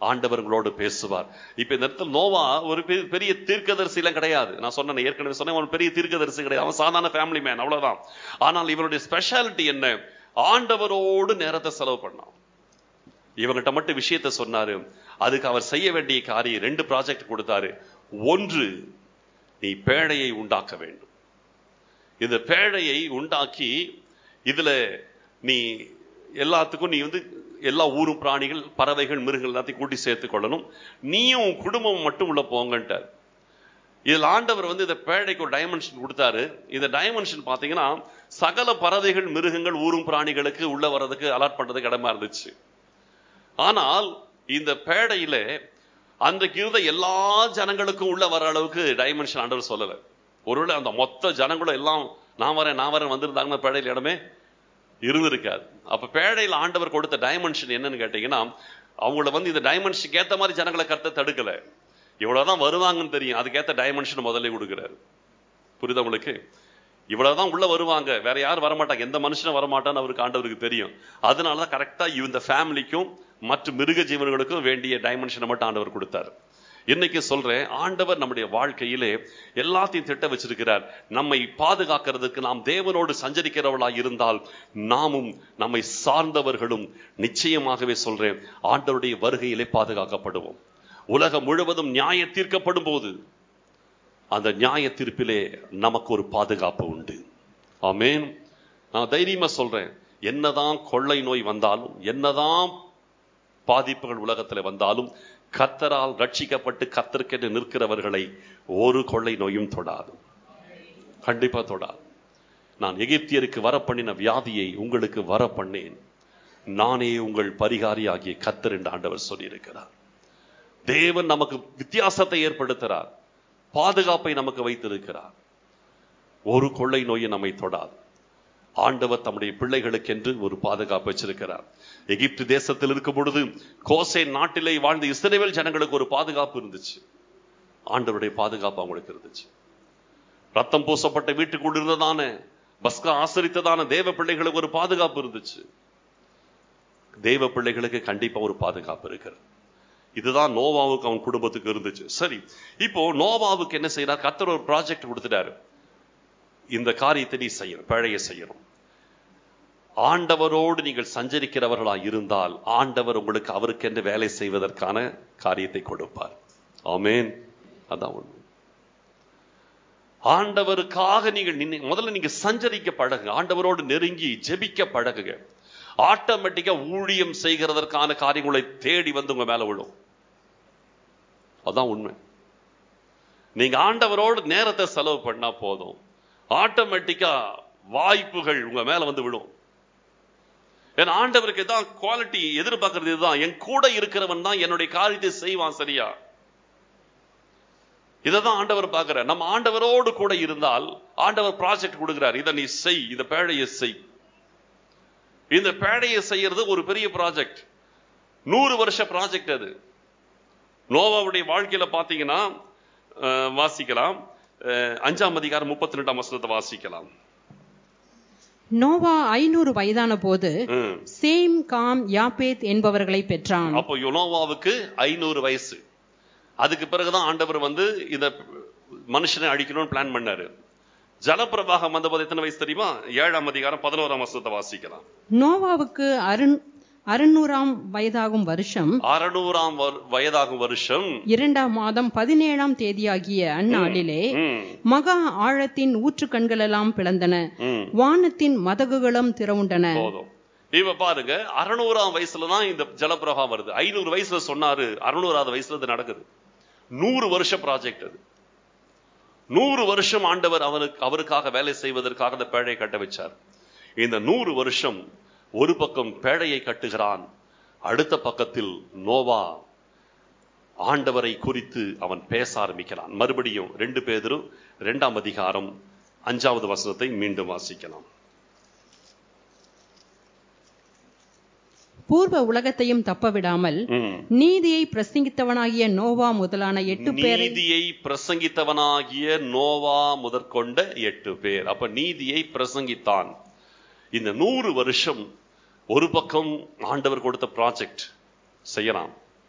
ஆண்டவர்களோடு பேசுவார் இப்ப இந்த இடத்துல நோவா ஒரு பெரிய- பெரிய தீர்க்கதரிசி எல்லாம் கிடையாது நான் சொன்னேன் ஏற்கனவே சொன்னேன் அவன் பெரிய தீர்க்கதரிசி கிடையாது அவன் சாதாரண ஃபேமிலி மேன் அவ்வளவுதான் ஆனால் இவனுடைய ஸ்பெஷாலிட்டி என்ன ஆண்டவரோடு நேரத்தை செலவு பண்ணான் இவங்கிட்ட மட்டும் விஷயத்தை சொன்னாரு அதுக்கு அவர் செய்ய வேண்டிய காரியம் ரெண்டு ப்ராஜெக்ட் கொடுத்தாரு ஒன்று நீ பேழையை உண்டாக்க வேண்டும் இந்த பேழையை உண்டாக்கி இதுல நீ எல்லாத்துக்கும் நீ வந்து எல்லா ஊரும் பிராணிகள் பறவைகள் மிருகங்கள் எல்லாத்தையும் கூட்டி சேர்த்துக் கொள்ளணும் நீயும் உன் குடும்பம் மட்டும் உள்ள போங்கன்ட்டார் இதில் ஆண்டவர் வந்து இந்த பேழைக்கு ஒரு டைமென்ஷன் கொடுத்தாரு இந்த டைமென்ஷன் பார்த்தீங்கன்னா சகல பறவைகள் மிருகங்கள் ஊரும் பிராணிகளுக்கு உள்ள வர்றதுக்கு அலாட் பண்றதுக்கு இடமா இருந்துச்சு ஆனால் இந்த பேடையில அன்றைக்கு இருந்த எல்லா ஜனங்களுக்கும் உள்ள வர அளவுக்கு டைமென்ஷன் ஆண்டவர் சொல்லல ஒருவேளை அந்த மொத்த ஜனங்களும் எல்லாம் நான் வரேன் நான் வரேன் வந்திருந்தாங்கன்னா பேடையில் இடமே இருந்திருக்காது அப்ப பேடையில் ஆண்டவர் கொடுத்த டைமென்ஷன் என்னன்னு கேட்டீங்கன்னா அவங்கள வந்து இந்த டைமென்ஷனுக்கு ஏத்த மாதிரி ஜனங்களை கருத்தை தடுக்கல இவ்வளவுதான் வருவாங்கன்னு தெரியும் அதுக்கேத்த டைமென்ஷன் முதல்ல கொடுக்குறாரு புரியுதா உங்களுக்கு இவ்வளவுதான் உள்ள வருவாங்க வேற யாரும் வரமாட்டாங்க எந்த மனுஷனும் வரமாட்டான்னு அவருக்கு ஆண்டவருக்கு தெரியும் அதனாலதான் கரெக்டா இந்த ஃபேமிலிக்கும் மற்ற மிருக ஜீவன்களுக்கும் வேண்டிய டைமென்ஷனை மட்டும் ஆண்டவர் கொடுத்தாரு இன்னைக்கு சொல்றேன் ஆண்டவர் நம்முடைய வாழ்க்கையிலே எல்லாத்தையும் திட்ட வச்சிருக்கிறார் நம்மை பாதுகாக்கிறதுக்கு நாம் தேவனோடு சஞ்சரிக்கிறவளா இருந்தால் நாமும் நம்மை சார்ந்தவர்களும் நிச்சயமாகவே சொல்றேன் ஆண்டவருடைய வருகையிலே பாதுகாக்கப்படுவோம் உலகம் முழுவதும் நியாய தீர்க்கப்படும் போது அந்த நியாய தீர்ப்பிலே நமக்கு ஒரு பாதுகாப்பு உண்டு ஆமென் நான் தைரியமா சொல்றேன் என்னதான் கொள்ளை நோய் வந்தாலும் என்னதான் பாதிப்புகள் உலகத்தில் வந்தாலும் கத்தரால் ரட்சிக்கப்பட்டு கத்தருக்கென்று நிற்கிறவர்களை ஒரு கொள்ளை நோயும் தொடாது கண்டிப்பா தொடாது நான் எகிப்தியருக்கு வர பண்ணின வியாதியை உங்களுக்கு வர பண்ணேன் நானே உங்கள் பரிகாரியாகிய கத்தர் என்று ஆண்டவர் சொல்லியிருக்கிறார் தேவன் நமக்கு வித்தியாசத்தை ஏற்படுத்துகிறார் பாதுகாப்பை நமக்கு வைத்திருக்கிறார் ஒரு கொள்ளை நோயை நம்மை தொடாது ஆண்டவர் தம்முடைய பிள்ளைகளுக்கென்று ஒரு பாதுகாப்பு வச்சிருக்கிறார் எகிப்து தேசத்தில் இருக்கும் பொழுது கோசே நாட்டிலே வாழ்ந்த இஸ்ரேல் ஜனங்களுக்கு ஒரு பாதுகாப்பு இருந்துச்சு ஆண்டவருடைய பாதுகாப்பு அவங்களுக்கு இருந்துச்சு ரத்தம் பூசப்பட்ட வீட்டுக்குள் இருந்ததான பஸ்கா ஆசரித்ததான தேவ பிள்ளைகளுக்கு ஒரு பாதுகாப்பு இருந்துச்சு தேவ பிள்ளைகளுக்கு கண்டிப்பா ஒரு பாதுகாப்பு இருக்கிறது இதுதான் நோவாவுக்கு அவன் குடும்பத்துக்கு இருந்துச்சு சரி இப்போ நோவாவுக்கு என்ன செய்யறார் கத்தர் ஒரு ப்ராஜெக்ட் கொடுத்துட்டாரு இந்த காரியத்தை நீ செய்யணும் பழைய செய்யணும் ஆண்டவரோடு நீங்கள் சஞ்சரிக்கிறவர்களா இருந்தால் ஆண்டவர் உங்களுக்கு அவருக்கென்று வேலை செய்வதற்கான காரியத்தை கொடுப்பார் ஆமேன் அதான் உண்மை ஆண்டவருக்காக நீங்கள் நின்னு- முதல்ல நீங்க சஞ்சரிக்க பழகுங்க ஆண்டவரோடு நெருங்கி ஜெபிக்க பழகுங்க ஆட்டோமேட்டிக்கா ஊழியம் செய்கிறதற்கான காரியங்களை தேடி வந்து உங்க மேல விழும் அதான் உண்மை நீங்க ஆண்டவரோடு நேரத்தை செலவு பண்ணா போதும் ஆட்டோமேட்டிக்கா வாய்ப்புகள் உங்க மேல வந்து விழும் ஏன்னா ஆண்டவருக்கு தான் குவாலிட்டி எதிர்பார்க்கறது இதுதான் என் கூட இருக்கிறவன் தான் என்னுடைய காரியத்தை செய்வான் சரியா இதைதான் ஆண்டவர் பார்க்கிறார் நம்ம ஆண்டவரோடு கூட இருந்தால் ஆண்டவர் ப்ராஜெக்ட் கொடுக்கிறார் இதை நீ செய் இந்த பேழையை செய் இந்த பேழையை செய்யறது ஒரு பெரிய ப்ராஜெக்ட் நூறு வருஷ ப்ராஜெக்ட் அது நோவாவுடைய வாழ்க்கையில பாத்தீங்கன்னா அஹ், வாசிக்கலாம் அஹ், அஞ்சாம் அதிகாரம் முப்பத்தி ரெண்டாம் வசனத்தை வாசிக்கலாம் நோவா ஐநூறு வயதான போது ம். சேம் காம் யாப்பேத் என்பவர்களை பெற்றான் அப்போ யோனோவாவுக்கு ஐநூறு வயசு அதுக்கு பிறகுதான் ஆண்டவர் வந்து இந்த மனுஷனை அழிக்கணும்னு பிளான் பண்ணாரு ஜலப்பிரவாகம் வந்தபோது எத்தனை வயசு தெரியுமா ஏழாம் அதிகாரம் பதினோராம் வருஷத்தை வாசிக்கலாம் நோவாவுக்கு அருண் அறுநூறாம் வயதாகும் வருஷம் அறுநூறாம் வரு- வயதாகும் வருஷம் இரண்டாம் மாதம் பதினேழாம் தேதியாகிய அந்நாளிலே ம், மகா ஆழத்தின் ஊற்றுக்கண்களெல்லாம் பிளந்தன ம், வானத்தின் மதகுகளும் திறவுண்டன போதும் இப்ப பாருங்க அறுநூறாம் வயசுல தான் இந்த ஜலப்பிரவாகம் வருது ஐநூறு வயசுல சொன்னாரு அறுநூறாவது வயசுல இது நடக்குது நூறு வருஷ ப்ராஜெக்ட் அது நூறு வருஷம் ஆண்டவர் அவருக்கு அவருக்காக வேலை செய்வதற்காக அந்த பேழையை கட்ட வச்சார் இந்த நூறு வருஷம் ஒரு பக்கம் பேழையை கட்டுகிறான் அடுத்த பக்கத்தில் நோவா ஆண்டவரை குறித்து அவன் பேச ஆரம்பிக்கிறான் மறுபடியும் ரெண்டு பேதரும் இரண்டாம் அதிகாரம் அஞ்சாவது வசனத்தை மீண்டும் வாசிக்கலாம் பூர்வ உலகத்தையும் தப்பவிடாமல் ம். நீதியை பிரசங்கித்தவனாகிய நோவா முதலான எட்டு பேரை நீதியை பிரசங்கித்தவனாகிய நோவா முதற்கொண்ட எட்டு பேர் அப்ப நீதியை பிரசங்கித்தான் இந்த நூறு வருஷம் ஒரு பக்கம் ஆண்டவர் கொடுத்த ப்ராஜெக்ட் செய்யலாம்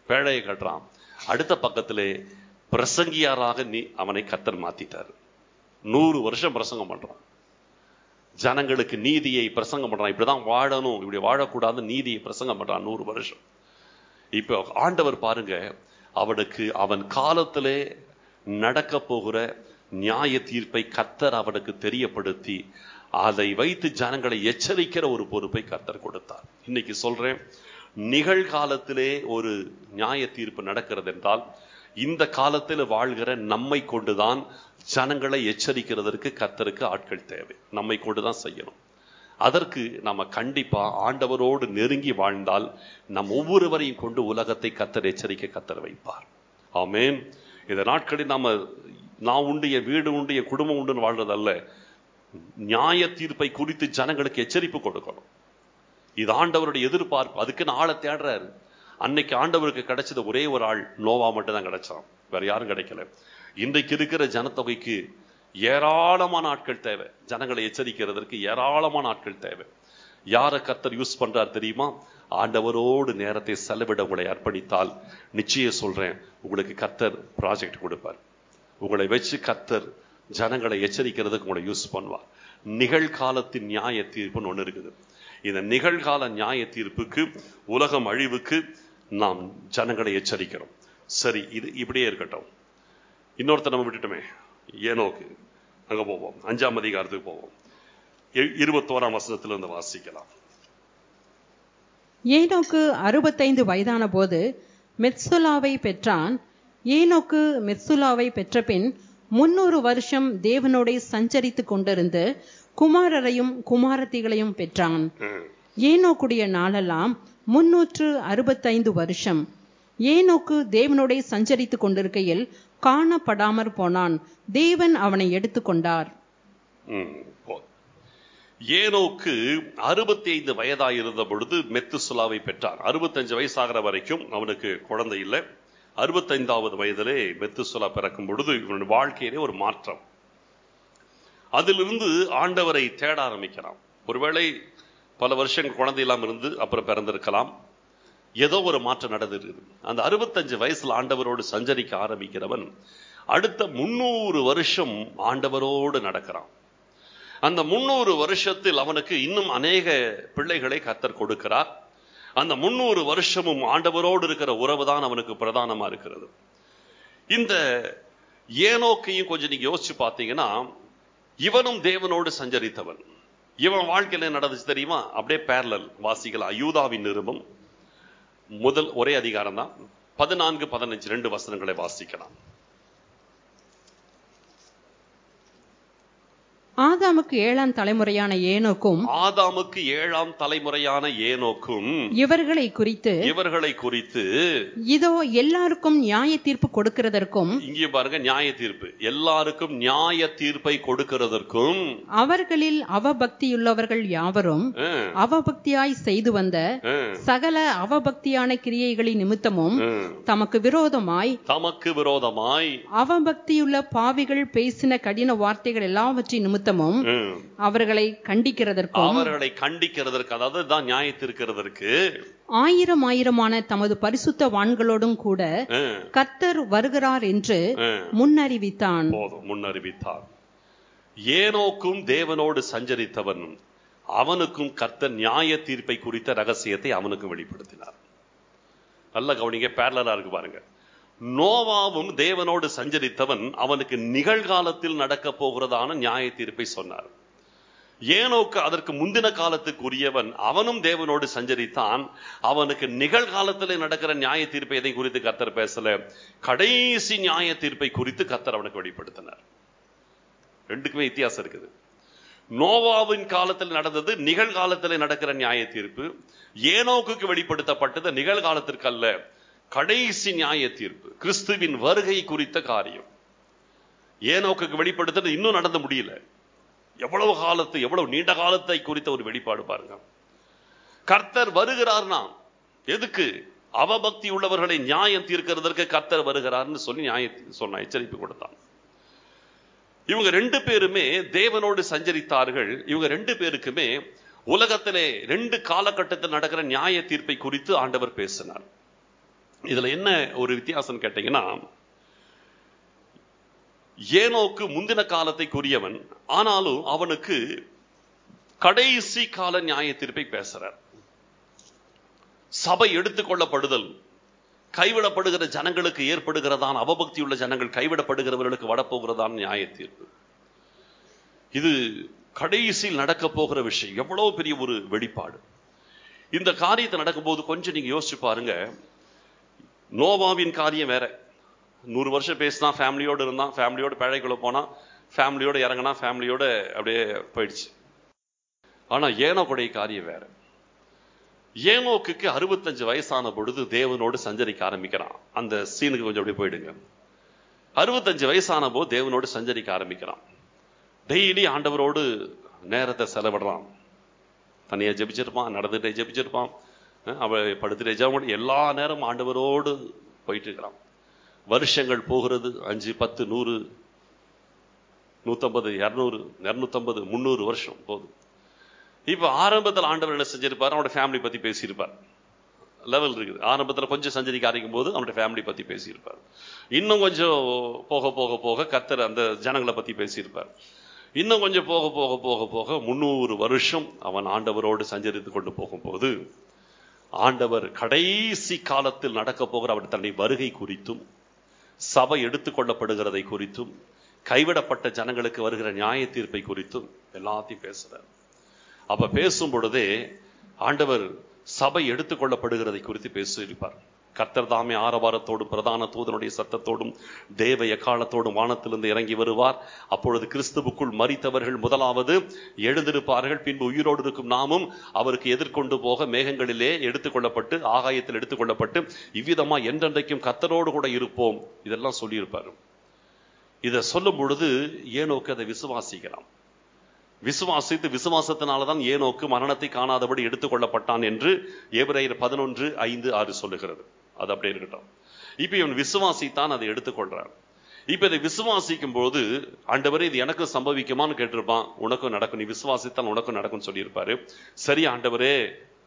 பேழையை கட்டுறான் அடுத்த பக்கத்திலே பிரசங்கியாராக நீ அவனை கத்தர் மாத்திட்டார் நூறு வருஷம் பிரசங்கம் பண்றான் ஜனங்களுக்கு நீதியை பிரசங்கம் பண்றான் இப்படிதான் வாழணும் இப்படி வாழக்கூடாது நீதியை பிரசங்கம் பண்றான் நூறு வருஷம் இப்போ ஆண்டவர் பாருங்க அவனுக்கு அவன் காலத்திலே நடக்க போகிற நியாய தீர்ப்பை கத்தர் அவனுக்கு தெரியப்படுத்தி அதை வைத்து ஜனங்களை எச்சரிக்கிற ஒரு பொறுப்பை கத்தர் கொடுத்தார் இன்னைக்கு சொல்றேன் நிகழ்காலத்திலே ஒரு நியாய தீர்ப்பு நடக்கிறது என்றால் இந்த காலத்தில் வாழ்கிற நம்மை கொண்டுதான் ஜனங்களை எச்சரிக்கிறதற்கு கத்தருக்கு ஆட்கள் தேவை நம்மை கொண்டுதான் செய்யணும் அதற்கு நம்ம கண்டிப்பா ஆண்டவரோடு நெருங்கி வாழ்ந்தால் நம் ஒவ்வொருவரையும் கொண்டு உலகத்தை கத்தர் எச்சரிக்க கத்தர் வைப்பார் ஆமேன் இந்த நாட்களில் நாம நான் உண்டு என் வீடு உண்டு என் குடும்பம் உண்டுன்னு வாழ்றதல்ல நியாய தீர்ப்பை குறித்து ஜனங்களுக்கு எச்சரிப்பு கொடுக்கணும் இது ஆண்டவருடைய எதிர்பார்ப்பு அதுக்குன்னு ஆளை தேடுறாரு அன்னைக்கு ஆண்டவருக்கு கிடைச்சது ஒரே ஒரு ஆள் நோவா மட்டும் தான் கிடைச்சான் வேற யாரும் கிடைக்கல இன்றைக்கு இருக்கிற ஜனத்தொகைக்கு ஏராளமான ஆட்கள் தேவை ஜனங்களை எச்சரிக்கிறதற்கு ஏராளமான ஆட்கள் தேவை யாரை கத்தர் யூஸ் பண்றார் தெரியுமா ஆண்டவரோடு நேரத்தை செலவிட உங்களை அர்ப்பணித்தால் நிச்சயம் சொல்றேன் உங்களுக்கு கத்தர் ப்ராஜெக்ட் கொடுப்பார் உங்களை வச்சு கத்தர் ஜனங்களை எச்சரிக்கிறதுக்கு உங்களை யூஸ் பண்ணுவார் நிகழ்காலத்தின் நியாய தீர்ப்புன்னு ஒன்று இருக்குது இந்த நிகழ்கால நியாய தீர்ப்புக்கு உலகம் அழிவுக்கு நாம் ஜனங்களை எச்சரிக்கிறோம் சரி இது இப்படியே இருக்கட்டும் இன்னொருத்தர் நம்ம விட்டுட்டோமே ஏனோக்கு அங்க போவோம் அஞ்சாம் அதிகாரத்துக்கு போவோம் இ- இருபத்தோராம் வசனத்திலிருந்து வாசிக்கலாம் ஏனோக்கு அறுபத்தைந்து வயதான போது மெத்சுலாவை பெற்றான் ஏனோக்கு மெத்சுலாவை பெற்றபின் முன்னூறு வருஷம் தேவனோடே சஞ்சரித்துக் கொண்டிருந்து குமாரரையும் குமாரத்திகளையும் பெற்றான் ம். ஏனோக்குடைய நாளெல்லாம் முன்னூற்று அறுபத்தைந்து வருஷம் ஏனோக்கு தேவனோடே சஞ்சரித்துக் கொண்டிருக்கையில் காணப்படாமற் போனான் தேவன் அவனை எடுத்துக்கொண்டார் ம், போதும். ஏனோக்கு அறுபத்தி ஐந்து வயதாயிருந்த பொழுது மெத்துசுலாவை பெற்றார் அறுபத்தஞ்சு வயசாகிற வரைக்கும் அவனுக்கு குழந்தை இல்லை அறுபத்தைந்தாவது வயதிலே மெத்துசுலா பிறக்கும் பொழுது இவனுடைய வாழ்க்கையிலே ஒரு மாற்றம் அதிலிருந்து ஆண்டவரை தேட ஆரம்பிக்கிறான் ஒருவேளை பல வருஷங்கள் குழந்தை இல்லாம இருந்து அப்புறம் பிறந்திருக்கலாம் ஏதோ ஒரு மாற்றம் நடந்திருக்குது அந்த அறுபத்தஞ்சு வயசுல ஆண்டவரோடு சஞ்சரிக்க ஆரம்பிக்கிறவன் அடுத்த முன்னூறு வருஷம் ஆண்டவரோடு நடக்கிறான் அந்த முன்னூறு வருஷத்தில் அவனுக்கு இன்னும் அநேக பிள்ளைகளை கத்தர் கொடுக்கிறார் அந்த முன்னூறு வருஷமும் ஆண்டவரோடு இருக்கிற உறவு தான் அவனுக்கு பிரதானமா இருக்கிறது இந்த ஏனோக்கையும் கொஞ்சம் நீங்க யோசிச்சு பார்த்தீங்கன்னா இவனும் தேவனோடு சஞ்சரித்தவன் இவன் வாழ்க்கையில என்ன நடந்துச்சு தெரியுமா அப்படியே பேரலல் வாசிக்கலாம் யூதாவின் நிருபம் முதல் ஒரே அதிகாரம் தான் பதினான்கு பதினஞ்சு ரெண்டு வசனங்களை வாசிக்கலாம் ஆதாமுக்கு ஏழாம் தலைமுறையான ஏனோக்கும் ஆதாமுக்கு ஏழாம் தலைமுறையான ஏனோக்கும் இவர்களை குறித்து இவர்களை குறித்து இதோ எல்லாருக்கும் நியாய தீர்ப்பு கொடுக்கிறதற்கும் இங்கே பாருங்க நியாய தீர்ப்பு எல்லாருக்கும் நியாய தீர்ப்பை கொடுக்கிறதற்கும் அவர்களில் அவபக்தியுள்ளவர்கள் யாவரும் ஆ, அவபக்தியாய் செய்து வந்த ஆ, சகல அவபக்தியான கிரியைகளின் நிமித்தமும் ஆ. தமக்கு விரோதமாய் தமக்கு விரோதமாய் அவபக்தியுள்ள பாவிகள் பேசின கடின வார்த்தைகள் எல்லாவற்றின் நிமித்தமும் ஆ, அவர்களை கண்டிக்கிறதற்கும் அவர்களை கண்டிக்கிறதற்கு அதாவது தான் நியாயத்திருக்கிறதற்கு ஆயிரம் ஆயிரமான தமது பரிசுத்த வான்களோடும் கூட ஆ, கர்த்தர் வருகிறார் என்று ஆ, முன்னறிவித்தான் போதும் முன்னறிவித்தார் ஏனோக்கும் தேவனோடு சஞ்சரித்தவன் அவனுக்கும் கர்த்தர் நியாய தீர்ப்பை குறித்த ரகசியத்தை அவனுக்கும் வெளிப்படுத்தினார் நல்ல கவனிங்க பேரலரா இருக்கு பாருங்க நோவாவும் தேவனோடு சஞ்சரித்தவன் அவனுக்கு நிகழ்காலத்தில் நடக்க போகிறதான நியாய தீர்ப்பை சொன்னார் ஏனோக்கு அதற்கு முந்தின காலத்துக்குரியவன் அவனும் தேவனோடு சஞ்சரித்தான் அவனுக்கு நிகழ்காலத்தில் நடக்கிற நியாய தீர்ப்பை எதை குறித்து கத்தர் பேசல கடைசி நியாய தீர்ப்பை குறித்து கத்தர் அவனுக்கு வெளிப்படுத்தினார் ரெண்டுக்குமே வித்தியாசம் இருக்குது நோவாவின் காலத்தில் நடந்தது நிகழ்காலத்தில் நடக்கிற நியாய தீர்ப்பு ஏனோக்குக்கு வெளிப்படுத்தப்பட்டது நிகழ்காலத்திற்கு அல்ல கடைசி நியாய தீர்ப்பு கிறிஸ்துவின் வருகை குறித்த காரியம் ஏனோக்குக்கு வெளிப்படுத்துறது இன்னும் நடந்து முடியல எவ்வளவு காலத்து எவ்வளவு நீண்ட காலத்தை குறித்த ஒரு வெளிப்பாடு பாருங்க கர்த்தர் வருகிறார்னா எதுக்கு அவபக்தி உள்ளவர்களை நியாயம் தீர்க்கிறதற்கு கர்த்தர் வருகிறார்னு சொல்லி நியாய சொன்ன எச்சரிப்பு கொடுத்தான் இவங்க ரெண்டு பேருமே தேவனோடு சஞ்சரித்தார்கள் இவங்க ரெண்டு பேருக்குமே உலகத்திலே ரெண்டு காலகட்டத்தில் நடக்கிற நியாய தீர்ப்பை குறித்து ஆண்டவர் பேசினார் இதுல என்ன ஒரு வித்தியாசம் கேட்டீங்கன்னா ஏனோக்கு முந்தின காலத்தை கூறியவன் ஆனாலும் அவனுக்கு கடைசி கால நியாய தீர்ப்பை பேசுறார் சபை எடுத்துக்கொள்ளப்படுதல் கைவிடப்படுகிற ஜனங்களுக்கு ஏற்படுகிறதான் அவபக்தியுள்ள ஜனங்கள் கைவிடப்படுகிறவர்களுக்கு வரப்போகிறதான் நியாய தீர்ப்பு இது கடைசியில் நடக்க போகிற விஷயம் எவ்வளவு பெரிய ஒரு வெளிப்பாடு இந்த காரியத்தை நடக்கும்போது கொஞ்சம் நீங்க யோசிச்சு பாருங்க நோவாவின் காரியம் வேற நூறு வருஷம் பேசினா ஃபேமிலியோடு இருந்தான் ஃபேமிலியோட பேழைக்குள்ள போனா ஃபேமிலியோட இறங்கினா ஃபேமிலியோட அப்படியே போயிடுச்சு ஆனா ஏனோக்குடைய காரியம் வேற ஏனோக்குக்கு அறுபத்தஞ்சு வயசான பொழுது தேவனோடு சஞ்சரிக்க ஆரம்பிக்கிறான் அந்த சீனுக்கு கொஞ்சம் அப்படியே போயிடுங்க அறுபத்தஞ்சு வயசான போது தேவனோடு சஞ்சரிக்க ஆரம்பிக்கிறான் டெய்லி ஆண்டவரோடு நேரத்தை செலவிடுறான் தனியா ஜெபிச்சிருப்பான் நடந்துட்டே ஜெபிச்சிருப்பான் அஹ் அவள் படுத்துட்டே ஜெபம் எல்லா நேரமும் ஆண்டவரோடு போயிட்டு இருக்கிறான் வருஷங்கள் போகிறது அஞ்சு பத்து நூறு நூத்தம்பது இரநூறு இரநூத்தம்பது முந்நூறு வருஷம் போதும் இப்ப ஆரம்பத்தில் ஆண்டவர் என்ன செஞ்சிருப்பார் அவனோட ஃபேமிலி பத்தி பேசியிருப்பார் லெவல் இருக்குது ஆரம்பத்தில் கொஞ்சம் சஞ்சரிக்க ஆரம்பிக்கும் போது அவனோட ஃபேமிலி பத்தி பேசியிருப்பார் இன்னும் கொஞ்சம் போக போக போக கர்த்தர் அந்த ஜனங்களை பத்தி பேசியிருப்பார் இன்னும் கொஞ்சம் போக போக போக போக முந்நூறு வருஷம் அவன் ஆண்டவரோடு சஞ்சரித்து கொண்டு போகும்போது ஆண்டவர் கடைசி காலத்தில் நடக்க போகிற அவர் தன்னை வருகை குறித்தும் சபை எடுத்துக்கொள்ளப்படுகிறதை குறித்தும் கைவிடப்பட்ட ஜனங்களுக்கு வருகிற நியாய தீர்ப்பை குறித்தும் எல்லாத்தையும் பேசுறார் அப்ப பேசும் பொழுதே ஆண்டவர் சபை எடுத்துக்கொள்ளப்படுகிறதை குறித்து பேசியிருப்பார் கர்த்தர் தாமே ஆரவாரத்தோடும் பிரதான தூதனுடைய சத்தத்தோடும் தேவ எக்காலத்தோடும் வானத்திலிருந்து இறங்கி வருவார் அப்பொழுது கிறிஸ்துவுக்குள் மரித்தவர்கள் முதலாவது எழுந்திருப்பார்கள் பின்பு உயிரோடு இருக்கும் நாமும் அவருக்கு எதிர்கொண்டு போக மேகங்களிலே எடுத்துக்கொள்ளப்பட்டு ஆகாயத்தில் எடுத்துக்கொள்ளப்பட்டு இவ்விதமா என்றென்றைக்கும் கர்த்தரோடு கூட இருப்போம் இதெல்லாம் சொல்லியிருப்பார் இதை சொல்லும் பொழுது ஏனோக்கு அதை விசுவாசிக்கிறான் விசுவாசித்து விசுவாசத்தினாலதான் ஏனோக்கு மரணத்தை காணாதபடி எடுத்துக்கொள்ளப்பட்டான் என்று ஏபிரையர் பதினொன்று ஐந்து ஆறு சொல்லுகிறது அது அப்படியே இருக்கட்டும் இப்ப இவன் விசுவாசித்தான் அதை எடுத்துக்கொள்றான் இப்ப இதை விசுவாசிக்கும் போது ஆண்டவரே இது எனக்கு சம்பவிக்குமான்னு கேட்டிருப்பான் உனக்கும் நடக்கும் நீ விசுவாசித்தால் உனக்கும் நடக்கும்னு சொல்லியிருப்பாரு சரி ஆண்டவரே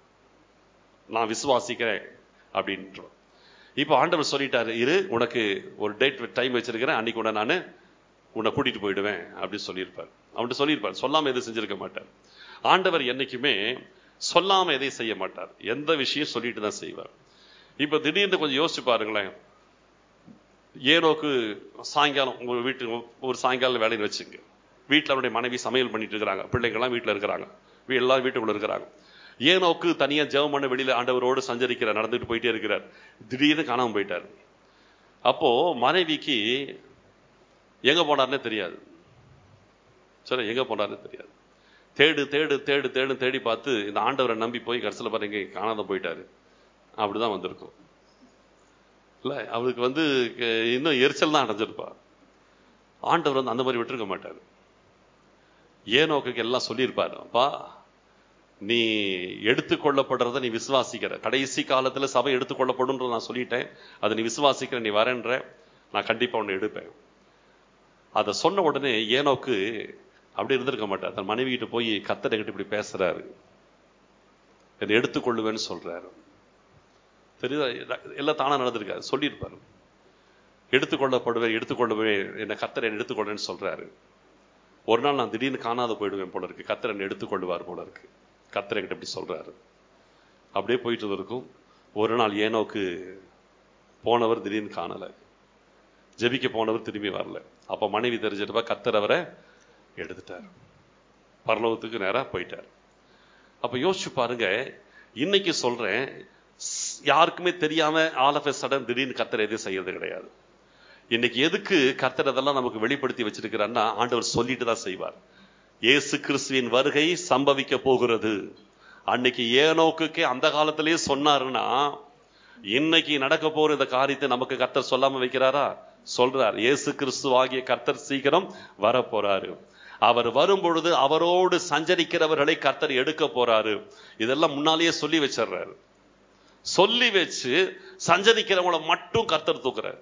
நான் விசுவாசிக்கிறேன் அப்படின்ற இப்ப ஆண்டவர் சொல்லிட்டாரு இரு உனக்கு ஒரு டேட் டைம் வச்சிருக்கிறேன் அன்னைக்கு உடனே நான் உன்னை கூட்டிட்டு போயிடுவேன் அப்படின்னு சொல்லியிருப்பார் அவன்கிட்ட சொல்லியிருப்பார் சொல்லாம எதுவும் செஞ்சிருக்க மாட்டார் ஆண்டவர் என்னைக்குமே சொல்லாம எதையும் செய்ய மாட்டார் எந்த விஷயம் சொல்லிட்டு தான் செய்வார் இப்ப திடீர்னு கொஞ்சம் யோசிச்சு பாருங்களேன் ஏனோக்கு சாயங்காலம் உங்க வீட்டுக்கு ஒரு சாயங்காலம் வேலைன்னு வச்சுங்க வீட்டில் அவருடைய மனைவி சமையல் பண்ணிட்டு இருக்கிறாங்க பிள்ளைங்கள்லாம் வீட்டில் இருக்கிறாங்க வீ- எல்லாரும் வீட்டுக்குள்ள இருக்கிறாங்க ஏனோக்கு தனியா ஜெபம் பண்ண வெளியில ஆண்டவரோடு சஞ்சரிக்கிறார் நடந்துட்டு போயிட்டே இருக்கிறார் திடீர்னு காணாம போயிட்டார் அப்போ மனைவிக்கு எங்க போனார்னே தெரியாது சரி எங்க போனார்னு தெரியாது தேடு தேடு தேடு தேடு தேடி பார்த்து இந்த ஆண்டவரை நம்பி போய் கடைசியில் பாருங்க காணாத போயிட்டாரு அப்படிதான் வந்திருக்கும் இல்ல அவருக்கு வந்து அஹ், இன்னும் எரிச்சல் தான் அடைஞ்சிருப்பா ஆண்டவர் வந்து அந்த மாதிரி விட்டுருக்க மாட்டாரு ஏனோக்கு எல்லாம் சொல்லியிருப்பாரு அப்பா நீ எடுத்துக்கொள்ளப்படுறத நீ விசுவாசிக்கிற கடைசி காலத்துல சபை எடுத்துக்கொள்ளப்படும்ன்ற நான் சொல்லிட்டேன் அதை நீ விசுவாசிக்கிற நீ வரேன்ற நான் கண்டிப்பா உன்னை எடுப்பேன் அதை சொன்ன உடனே ஏனோக்கு அப்படி இருந்திருக்க மாட்டார் தன் மனைவி கிட்ட போய் கத்தரை கிட்ட இப்படி பேசுறாரு என்னை எடுத்துக்கொள்ளுவேன்னு சொல்றாரு தெரியுதா எல்லாம் தானா நடந்திருக்காரு சொல்லியிருப்பாரு எடுத்துக்கொள்ளப்படுவேன் எடுத்துக்கொள்ளுவேன் என்ன கத்தரை என்னை எடுத்துக்கொள்றேன்னு சொல்றாரு ஒரு நாள் நான் திடீர்னு காணாத போயிடுவேன் போல இருக்கு கத்தரை என்னை எடுத்துக்கொள்வார் போல இருக்கு கத்தரை கிட்ட இப்படி சொல்றாரு அப்படியே போயிட்டு இருக்கும் ஒரு நாள் ஏனோக்கு போனவர் திடீர்னு காணல ஜெபிக்க போனவர் திரும்பி வரல அப்ப மனைவி தெரிஞ்சிருப்பா கத்தர் அவரை எடுத்துட்டார் பரலோகத்துக்கு நேரா போயிட்டார் அப்ப யோசிச்சு பாருங்க இன்னைக்கு சொல்றேன் ஸ்- யாருக்குமே தெரியாம ஆல் ஆஃப் சடன் திடீர்னு கத்தர் எதுவும் செய்யறது கிடையாது இன்னைக்கு எதுக்கு கர்த்தர் அதெல்லாம் நமக்கு வெளிப்படுத்தி வச்சிருக்கிறார்னா ஆண்டவர் சொல்லிட்டு தான் செய்வார் இயேசு கிறிஸ்துவின் வருகை சம்பவிக்க போகிறது அன்னைக்கு ஏனோக்குக்கே அந்த காலத்திலேயே சொன்னாருன்னா இன்னைக்கு நடக்க போற இந்த காரியத்தை நமக்கு கர்த்தர் சொல்லாம வைக்கிறாரா சொல்றார் இயேசு கிறிஸ்து ஆகிய கர்த்தர் சீக்கிரம் வர போறாரு அவர் வரும் பொழுது அவரோடு சஞ்சரிக்கிறவர்களை கர்த்தர் எடுக்க போறாரு இதெல்லாம் முன்னாலேயே சொல்லி வச்சிடுறாரு சொல்லி வச்சு சஞ்சரிக்கிறவங்கள மட்டும் கர்த்தர் தூக்குறாரு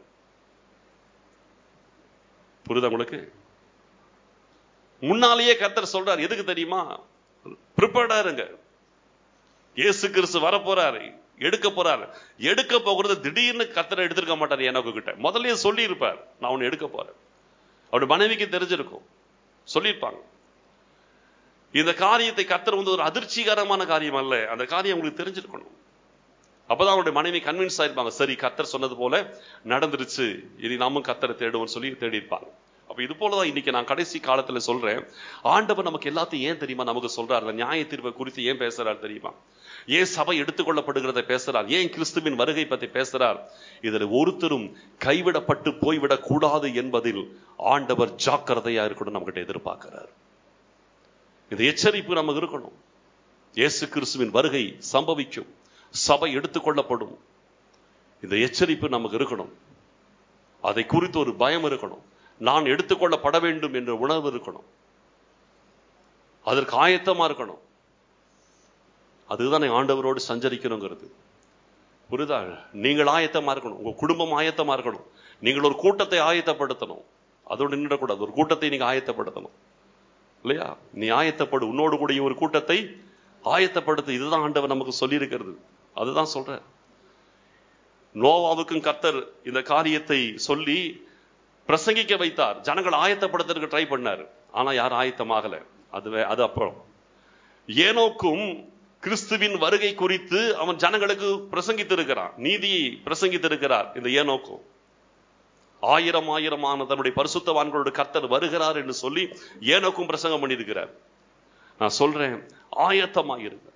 புரியுதா உங்களுக்கு முன்னாலேயே கர்த்தர் சொல்றார் எதுக்கு தெரியுமா ப்ரிப்பேர்டா இருங்க இயேசு கிறிஸ்து வரப்போறாரு எடுக்க போறாரு எடுக்க போகிறது திடீர்னு கத்தரை எடுத்திருக்க மாட்டார் எனக்கு கிட்ட முதல்லயே சொல்லி இருப்பார் நான் உன்னை எடுக்க போறேன் அவருடைய மனைவிக்கு தெரிஞ்சிருக்கும் சொல்லியிருப்பாங்க இந்த காரியத்தை கத்தர் வந்து ஒரு அதிர்ச்சிகரமான காரியம் அல்ல அந்த காரியம் உங்களுக்கு தெரிஞ்சிருக்கணும் அப்பதான் அவருடைய மனைவி கன்வின்ஸ் ஆயிருப்பாங்க சரி கத்தர் சொன்னது போல நடந்துருச்சு இனி நாமும் கத்தரை தேடுவோம் சொல்லி தேடி இருப்பாங்க அப்ப இது போலதான் இன்னைக்கு நான் கடைசி காலத்துல சொல்றேன் ஆண்டவர் நமக்கு எல்லாத்தையும் ஏன் தெரியுமா நமக்கு சொல்றாரு அந்த நியாய தீர்ப்பை குறித்து ஏன் பேசுறாரு தெரியுமா ஏன் சபை எடுத்துக்கொள்ளப்படுகிறத பேசுறார் ஏன் கிறிஸ்துவின் வருகை பத்தி பேசுறார் இதில் ஒருத்தரும் கைவிடப்பட்டு போய்விடக் கூடாது என்பதில் ஆண்டவர் ஜாக்கிரதையா இருக்கணும் நம்மகிட்ட எதிர்பார்க்கிறார் இந்த எச்சரிப்பு நமக்கு இருக்கணும் இயேசு கிறிஸ்துவின் வருகை சம்பவிக்கும் சபை எடுத்துக்கொள்ளப்படும் இந்த எச்சரிப்பு நமக்கு இருக்கணும் அதை குறித்து ஒரு பயம் இருக்கணும் நான் எடுத்துக்கொள்ளப்பட வேண்டும் என்ற உணர்வு இருக்கணும் அதற்கு ஆயத்தமா இருக்கணும் அதுதான் ஆண்டவரோடு சஞ்சரிக்கணுங்கிறது புரிதா நீங்கள் ஆயத்தமா இருக்கணும் உங்க குடும்பம் ஆயத்தமா இருக்கணும் நீங்கள் ஒரு கூட்டத்தை ஆயத்தப்படுத்தணும் அதோடு நின்றக்கூடாது ஒரு கூட்டத்தை நீங்க ஆயத்தப்படுத்தணும் இல்லையா நீ ஆயத்தப்படு உன்னோடு கூடிய ஒரு கூட்டத்தை ஆயத்தப்படுத்து இதுதான் ஆண்டவர் நமக்கு சொல்லி இருக்கிறது அதுதான் சொல்ற நோவாவுக்கும் கர்த்தர் இந்த காரியத்தை சொல்லி பிரசங்கிக்க வைத்தார் ஜனங்கள் ஆயத்தப்படுத்துறதுக்கு ட்ரை பண்ணார் ஆனா யாரும் ஆயத்தமாகல அது அது அப்புறம் ஏனோக்கும் கிறிஸ்துவின் வருகை குறித்து அவன் ஜனங்களுக்கு பிரசங்கித்திருக்கிறான் நீதியை பிரசங்கித்திருக்கிறார் இந்த ஏனோக்கும் ஆயிரம் ஆயிரமான தன்னுடைய பரிசுத்தவான்களோட கர்த்தர் வருகிறார் என்று சொல்லி ஏனோக்கும் பிரசங்கம் பண்ணியிருக்கிறார் நான் சொல்றேன் ஆயத்தமா இருங்க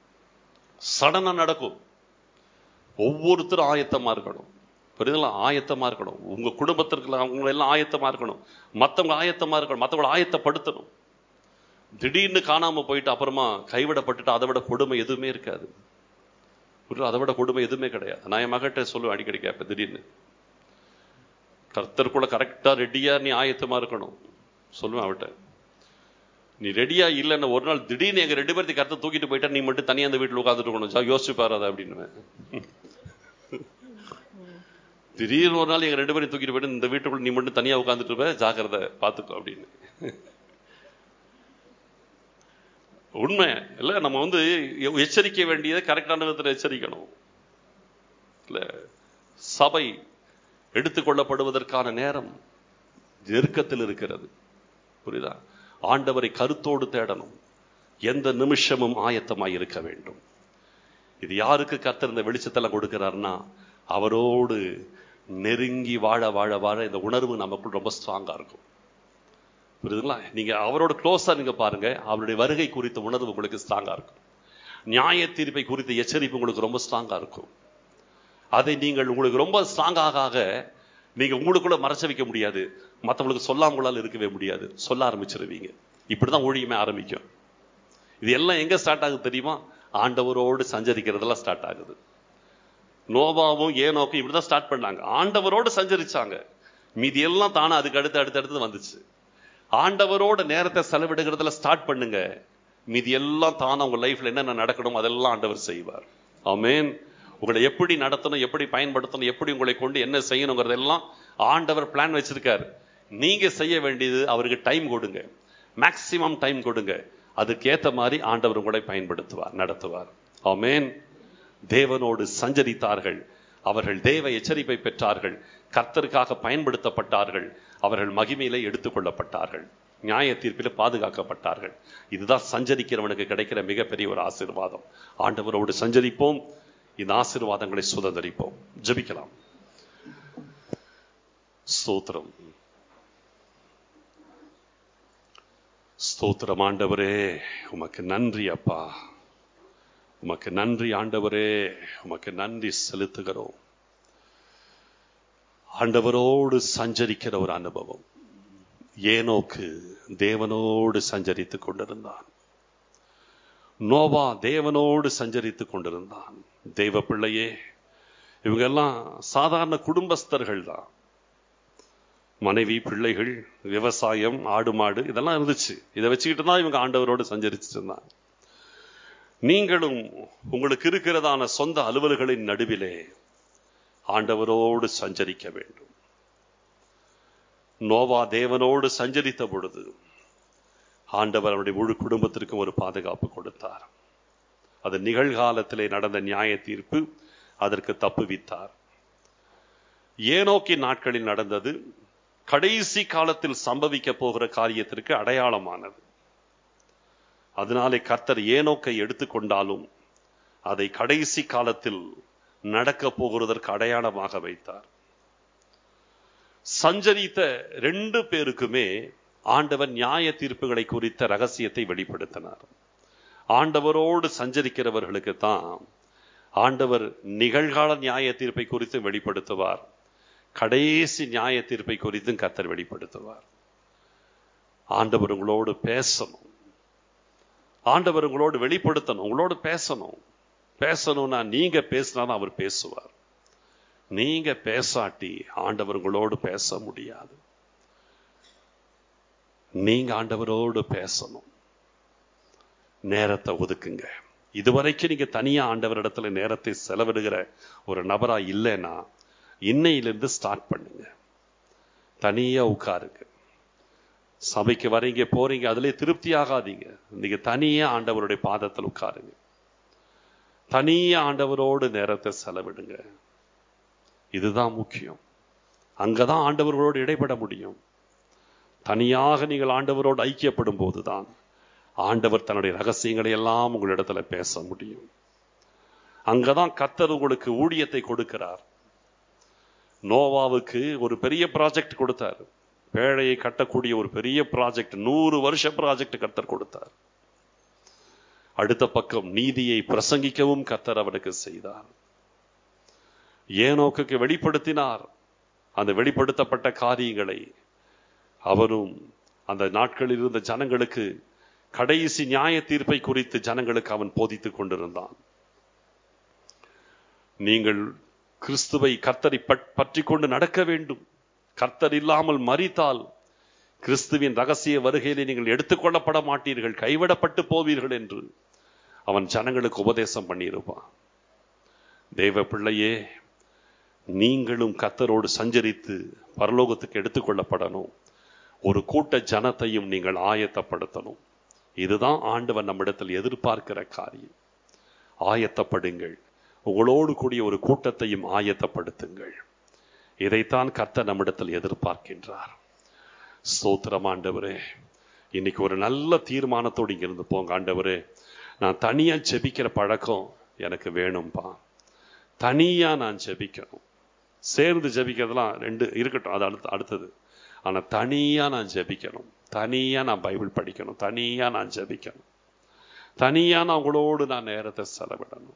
சடனா நடக்கும் ஒவ்வொருத்தரும் ஆயத்தமா இருக்கணும் புரியுதுங்களா ஆயத்தமா இருக்கணும் உங்க குடும்பத்திற்கு அவங்க எல்லாம் ஆயத்தமா இருக்கணும் மத்தவங்க ஆயத்தமா இருக்கணும் மத்தவங்களை ஆயத்தப்படுத்தணும் திடீர்னு காணாம போயிட்டு அப்புறமா கைவிடப்பட்டுட்டு அதை விட கொடுமை எதுவுமே இருக்காது அதை விட கொடுமை எதுவுமே கிடையாது நான் என் மகிட்ட சொல்லுவேன் அடிக்கடி கேட்பேன் திடீர்னு கர்த்தருக்குள்ள கரெக்டா ரெடியா நீ ஆயத்தமா இருக்கணும் சொல்லுவேன் அவட்ட நீ ரெடியா இல்லைன்னு ஒரு நாள் திடீர்னு எங்க ரெண்டு பேர்த்து கருத்தை தூக்கிட்டு போயிட்டா நீ மட்டும் தனியா அந்த வீட்டில் உட்காந்துட்டு இருக்கணும் யோசிச்சு பாரு அதை அப்படின்னு திடீர்னு ஒரு நாள் எங்க ரெண்டு பேரும் தூக்கிட்டு போயிட்டு இந்த வீட்டுக்குள்ள நீ மட்டும் தனியா உட்காந்துட்டு இருப்ப ஜாக்கிரதை பாத்துக்கோ அப்படின்னு உண்மை இல்ல நம்ம வந்து எச்சரிக்க வேண்டியதை கரெக்டான விதத்தில் எச்சரிக்கணும் இல்ல சபை எடுத்துக்கொள்ளப்படுவதற்கான நேரம் நெருக்கத்தில் இருக்கிறது புரியுதா ஆண்டவரை கருத்தோடு தேடணும் எந்த நிமிஷமும் ஆயத்தமாய் இருக்க வேண்டும் இது யாருக்கு கர்த்தர் இந்த வெளிச்சத்தெல்லாம் கொடுக்கிறாருன்னா அவரோடு நெருங்கி வாழ வாழ வாழ இந்த உணர்வு நமக்குள் ரொம்ப ஸ்ட்ராங்கா இருக்கும் புரியுதுங்களா நீங்க அவரோட க்ளோஸா நீங்க பாருங்க அவருடைய வருகை குறித்த உணர்வு உங்களுக்கு ஸ்ட்ராங்கா இருக்கும் நியாய தீர்ப்பை குறித்த எச்சரிப்பு உங்களுக்கு ரொம்ப ஸ்ட்ராங்கா இருக்கும் அதை நீங்கள் உங்களுக்கு ரொம்ப ஸ்ட்ராங்காக ஆக நீங்க உங்களுக்குள்ள மறைச்சு வைக்க முடியாது மற்றவங்களுக்கு சொல்லாமங்களால் இருக்கவே முடியாது சொல்ல ஆரம்பிச்சிருவீங்க இப்படிதான் ஊழியமே ஆரம்பிக்கும் இது எல்லாம் எங்க ஸ்டார்ட் ஆகுது தெரியுமா ஆண்டவரோடு சஞ்சரிக்கிறதெல்லாம் ஸ்டார்ட் ஆகுது நோவாவும் ஏனோக்கும் இப்படிதான் ஸ்டார்ட் பண்ணாங்க ஆண்டவரோடு சஞ்சரிச்சாங்க மீதி எல்லாம் தானே அதுக்கு அடுத்து அடுத்து அடுத்து வந்துச்சு ஆண்டவரோட நேரத்தை செலவிடுகிறதுல ஸ்டார்ட் பண்ணுங்க மீதி எல்லாம் தானே உங்க லைஃப்ல என்னென்ன நடக்கணும் அதெல்லாம் ஆண்டவர் செய்வார் ஆமேன் உங்களை எப்படி நடத்தணும் எப்படி பயன்படுத்தணும் எப்படி உங்களை கொண்டு என்ன செய்யணுங்கிறதெல்லாம் ஆண்டவர் பிளான் வச்சிருக்காரு நீங்க செய்ய வேண்டியது அவருக்கு டைம் கொடுங்க மேக்சிமம் டைம் கொடுங்க அதுக்கு ஏத்த மாதிரி ஆண்டவர் உங்களை பயன்படுத்துவார் நடத்துவார் ஆமேன் தேவனோடு சஞ்சரித்தார்கள் அவர்கள் தேவ எச்சரிப்பை பெற்றார்கள் கர்த்தருக்காக பயன்படுத்தப்பட்டார்கள் அவர்கள் மகிமையிலே எடுத்துக்கொள்ளப்பட்டார்கள் நியாய தீர்ப்பில் பாதுகாக்கப்பட்டார்கள் இதுதான் சஞ்சரிக்கிறவனுக்கு கிடைக்கிற மிகப்பெரிய ஒரு ஆசீர்வாதம் ஆண்டவரோடு சஞ்சரிப்போம் இந்த ஆசீர்வாதங்களை சுதந்திரிப்போம் ஜபிக்கலாம் ஸ்தோத்திரம் ஸ்தோத்திரம் ஆண்டவரே உமக்கு நன்றி அப்பா உமக்கு நன்றி ஆண்டவரே உமக்கு நன்றி செலுத்துகிறோம் ஆண்டவரோடு சஞ்சரிக்கிற ஒரு அனுபவம் ஏனோக்கு தேவனோடு சஞ்சரித்துக் கொண்டிருந்தான் நோவா தேவனோடு சஞ்சரித்துக் கொண்டிருந்தான் தெய்வ பிள்ளையே இவங்க எல்லாம் சாதாரண குடும்பஸ்தர்கள் தான் மனைவி பிள்ளைகள் விவசாயம் ஆடு மாடு இதெல்லாம் இருந்துச்சு இதை வச்சுக்கிட்டு தான் இவங்க ஆண்டவரோடு சஞ்சரிச்சுட்டு இருந்தாங்க நீங்களும் உங்களுக்கு இருக்கிறதான சொந்த அலுவல்களின் நடுவிலே ஆண்டவரோடு சஞ்சரிக்க வேண்டும் நோவா தேவனோடு சஞ்சரித்த பொழுது ஆண்டவர் அவருடைய முழு குடும்பத்திற்கும் ஒரு பாதுகாப்பு கொடுத்தார் அது நிகழ்காலத்திலே நடந்த நியாய தீர்ப்பு அதற்கு தப்புவித்தார் ஏனோக்கின் நாட்களில் நடந்தது கடைசி காலத்தில் சம்பவிக்க போகிற காரியத்திற்கு அடையாளமானது அதனாலே கர்த்தர் ஏனோக்கை எடுத்துக்கொண்டாலும் அதை கடைசி காலத்தில் நடக்க போகிறதற்கு அடையாளமாக வைத்தார் சஞ்சரித்த ரெண்டு பேருக்குமே ஆண்டவர் நியாய தீர்ப்புகளை குறித்த ரகசியத்தை வெளிப்படுத்தினார் ஆண்டவரோடு சஞ்சரிக்கிறவர்களுக்கு தான் ஆண்டவர் நிகழ்கால நியாய தீர்ப்பை குறித்து வெளிப்படுத்துவார் கடைசி நியாய தீர்ப்பை குறித்தும் கர்த்தர் வெளிப்படுத்துவார் ஆண்டவர் உங்களோடு பேசணும் ஆண்டவர் உங்களோடு வெளிப்படுத்தணும் உங்களோடு பேசணும் பேசணும்னா நீங்க பேசினாலும் அவர் பேசுவார் நீங்க பேசாட்டி ஆண்டவர் உங்களோடு பேச முடியாது நீங்க ஆண்டவரோடு பேசணும் நேரத்தை ஒதுக்குங்க இதுவரைக்கும் நீங்க தனியா ஆண்டவரிடத்துல நேரத்தை செலவிடுகிற ஒரு நபரா இல்லைன்னா இன்னையிலிருந்து ஸ்டார்ட் பண்ணுங்க தனியா உட்காருங்க சபைக்கு வரீங்க போறீங்க அதுல திருப்தி ஆகாதீங்க நீங்க தனியா ஆண்டவருடைய பாதத்தில் உட்காருங்க தனியா ஆண்டவரோடு நேரத்தை செலவிடுங்க இதுதான் முக்கியம் அங்கதான் ஆண்டவர்களோடு இடைப்பட முடியும் தனியாக நீங்கள் ஆண்டவரோடு ஐக்கியப்படும் போதுதான் ஆண்டவர் தன்னுடைய ரகசியங்களை எல்லாம் உங்களிடத்துல பேச முடியும் அங்கதான் கத்தர் உங்களுக்கு ஊழியத்தை கொடுக்கிறார் நோவாவுக்கு ஒரு பெரிய ப்ராஜெக்ட் கொடுத்தார் பேழையை கட்டக்கூடிய ஒரு பெரிய ப்ராஜெக்ட் நூறு வருஷ ப்ராஜெக்ட் கத்தர் கொடுத்தார் அடுத்த பக்கம் நீதியை பிரசங்கிக்கவும் கத்தர் அவனுக்கு செய்தார் ஏனோக்கு வெளிப்படுத்தினார் அந்த வெளிப்படுத்தப்பட்ட காரியங்களை அவரும் அந்த நாட்களில் இருந்த ஜனங்களுக்கு கடைசி நியாய தீர்ப்பை குறித்து ஜனங்களுக்கு அவன் போதித்துக் கொண்டிருந்தான் நீங்கள் கிறிஸ்துவை கர்த்தரை பற்றி கொண்டு நடக்க வேண்டும் கர்த்தர் இல்லாமல் மறித்தால் கிறிஸ்துவின் ரகசிய வருகையிலே நீங்கள் எடுத்துக்கொள்ளப்பட மாட்டீர்கள் கைவிடப்பட்டு போவீர்கள் என்று அவன் ஜனங்களுக்கு உபதேசம் பண்ணியிருப்பான் தேவ பிள்ளையே நீங்களும் கத்தரோடு சஞ்சரித்து பரலோகத்துக்கு எடுத்துக்கொள்ளப்படணும் ஒரு கூட்ட ஜனத்தையும் நீங்கள் ஆயத்தப்படுத்தணும் இதுதான் ஆண்டவன் நம்மிடத்தில் எதிர்பார்க்கிற காரியம் ஆயத்தப்படுங்கள் உங்களோடு கூடிய ஒரு கூட்டத்தையும் ஆயத்தப்படுத்துங்கள் இதைத்தான் கர்த்தர் நம்மிடத்தில் எதிர்பார்க்கின்றார் ஸ்தோத்திரம் ஆண்டவரே இன்னைக்கு ஒரு நல்ல தீர்மானத்தோடு இங்கிருந்து போங்க ஆண்டவரே நான் தனியா ஜெபிக்கிற பழக்கம் எனக்கு வேணும்பா தனியா நான் ஜெபிக்கணும் சேர்ந்து ஜெபிக்கிறதுலாம் ரெண்டு இருக்கட்டும் அது அடுத்து அடுத்தது ஆனா தனியா நான் ஜெபிக்கணும் தனியா நான் பைபிள் படிக்கணும் தனியா நான் ஜெபிக்கணும் தனியா நான் உங்களோடு நான் நேரத்தை செலவிடணும்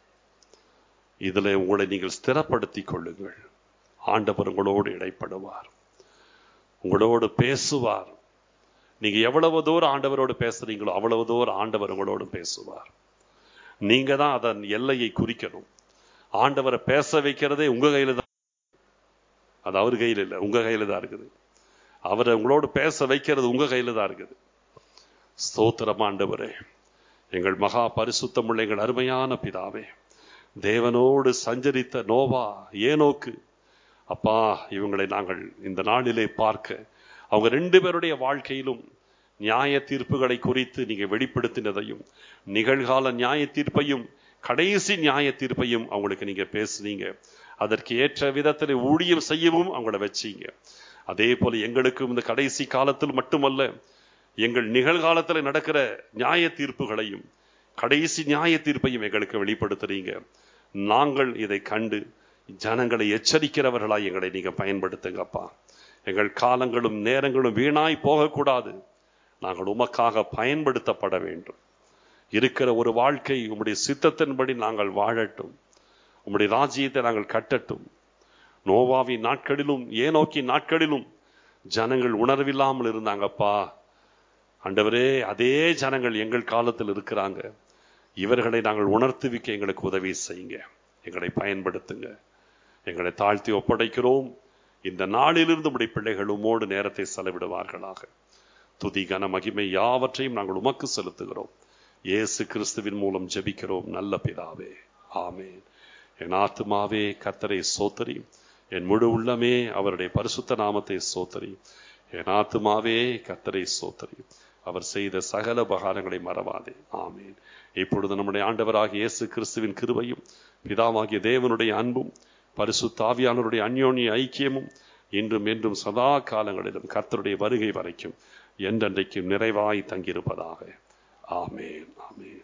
இதுல உங்களை நீங்கள் ஸ்திரப்படுத்திக் கொள்ளுங்கள் ஆண்டவர் உங்களோடு இடைப்படுவார் உங்களோடு பேசுவார் நீங்க எவ்வளவு தூரம் ஆண்டவரோடு பேசுறீங்களோ அவ்வளவு தூரம் ஆண்டவர் உங்களோடு பேசுவார் நீங்க தான் அதன் எல்லையை குறிக்கணும் ஆண்டவரை பேச வைக்கிறதே உங்க கையில தான் அது அவர் கையில் இல்லை உங்க கையில தான் இருக்குது அவரை உங்களோடு பேச வைக்கிறது உங்க கையில தான் இருக்குது ஸ்தோத்திரம் ஆண்டவரே எங்கள் மகா பரிசுத்தமுள்ள எங்கள் அருமையான பிதாவே தேவனோடு சஞ்சரித்த நோவா ஏனோக்கு அப்பா இவங்களை நாங்கள் இந்த நாளிலே பார்க்க அவங்க ரெண்டு பேருடைய வாழ்க்கையிலும் நியாய தீர்ப்புகளை குறித்து நீங்க வெளிப்படுத்தினதையும் நிகழ்கால நியாய தீர்ப்பையும் கடைசி நியாய தீர்ப்பையும் அவங்களுக்கு நீங்க பேசுனீங்க அதற்கு ஏற்ற விதத்தில் ஊழியம் செய்யவும் அவங்கள வச்சீங்க அதே போல எங்களுக்கும் இந்த கடைசி காலத்தில் மட்டுமல்ல எங்கள் நிகழ்காலத்தில் நடக்கிற நியாய தீர்ப்புகளையும் கடைசி நியாய தீர்ப்பையும் எங்களுக்கு வெளிப்படுத்துறீங்க நாங்கள் இதை கண்டு ஜனங்களை எச்சரிக்கிறவர்களாய் எங்களை நீங்க பயன்படுத்துங்கப்பா எங்கள் காலங்களும் நேரங்களும் வீணாய் போகக்கூடாது நாங்கள் உமக்காக பயன்படுத்தப்பட வேண்டும் இருக்கிற ஒரு வாழ்க்கை உம்முடைய சித்தத்தின்படி நாங்கள் வாழட்டும் உம்முடைய ராஜ்யத்தை நாங்கள் கட்டட்டும் நோவாவின் நாட்களிலும் ஏனோக்கி நாட்களிலும் ஜனங்கள் உணர்வில்லாமல் இருந்தாங்கப்பா ஆண்டவரே அதே ஜனங்கள் எங்கள் காலத்தில் இருக்கிறாங்க இவர்களை நாங்கள் உணர்த்துவிக்க எங்களுக்கு உதவி செய்யுங்க எங்களை பயன்படுத்துங்க எங்களை தாழ்த்தி ஒப்படைக்கிறோம் இந்த நாளிலிருந்து உடைய பிள்ளைகள் உமோடு நேரத்தை செலவிடுவார்களாக துதி கன மகிமை யாவற்றையும் நாங்கள் உமக்கு செலுத்துகிறோம் இயேசு கிறிஸ்துவின் மூலம் ஜெபிக்கிறோம் நல்ல பிதாவே ஆமேன் என் ஆத்துமாவே கர்த்தரை சோத்தரி என் முழு உள்ளமே அவருடைய பரிசுத்த நாமத்தை சோத்தரி என் ஆத்துமாவே கர்த்தரை சோத்தரி அவர் செய்த சகல உபகாரங்களை மறவாதே ஆமேன் இப்பொழுது நம்முடைய ஆண்டவராகிய இயேசு கிறிஸ்துவின் கிருபையும் பிதாவாகிய தேவனுடைய அன்பும் பரிசுத்தாவியானவருடைய அந்யோன்ய ஐக்கியமும் இன்றும் என்றும் சதா காலங்களிலும் கர்த்தருடைய வருகை வரைக்கும் என்றென்றைக்கும் நிறைவாய் தங்கியிருப்பதாக ஆமேன் ஆமேன்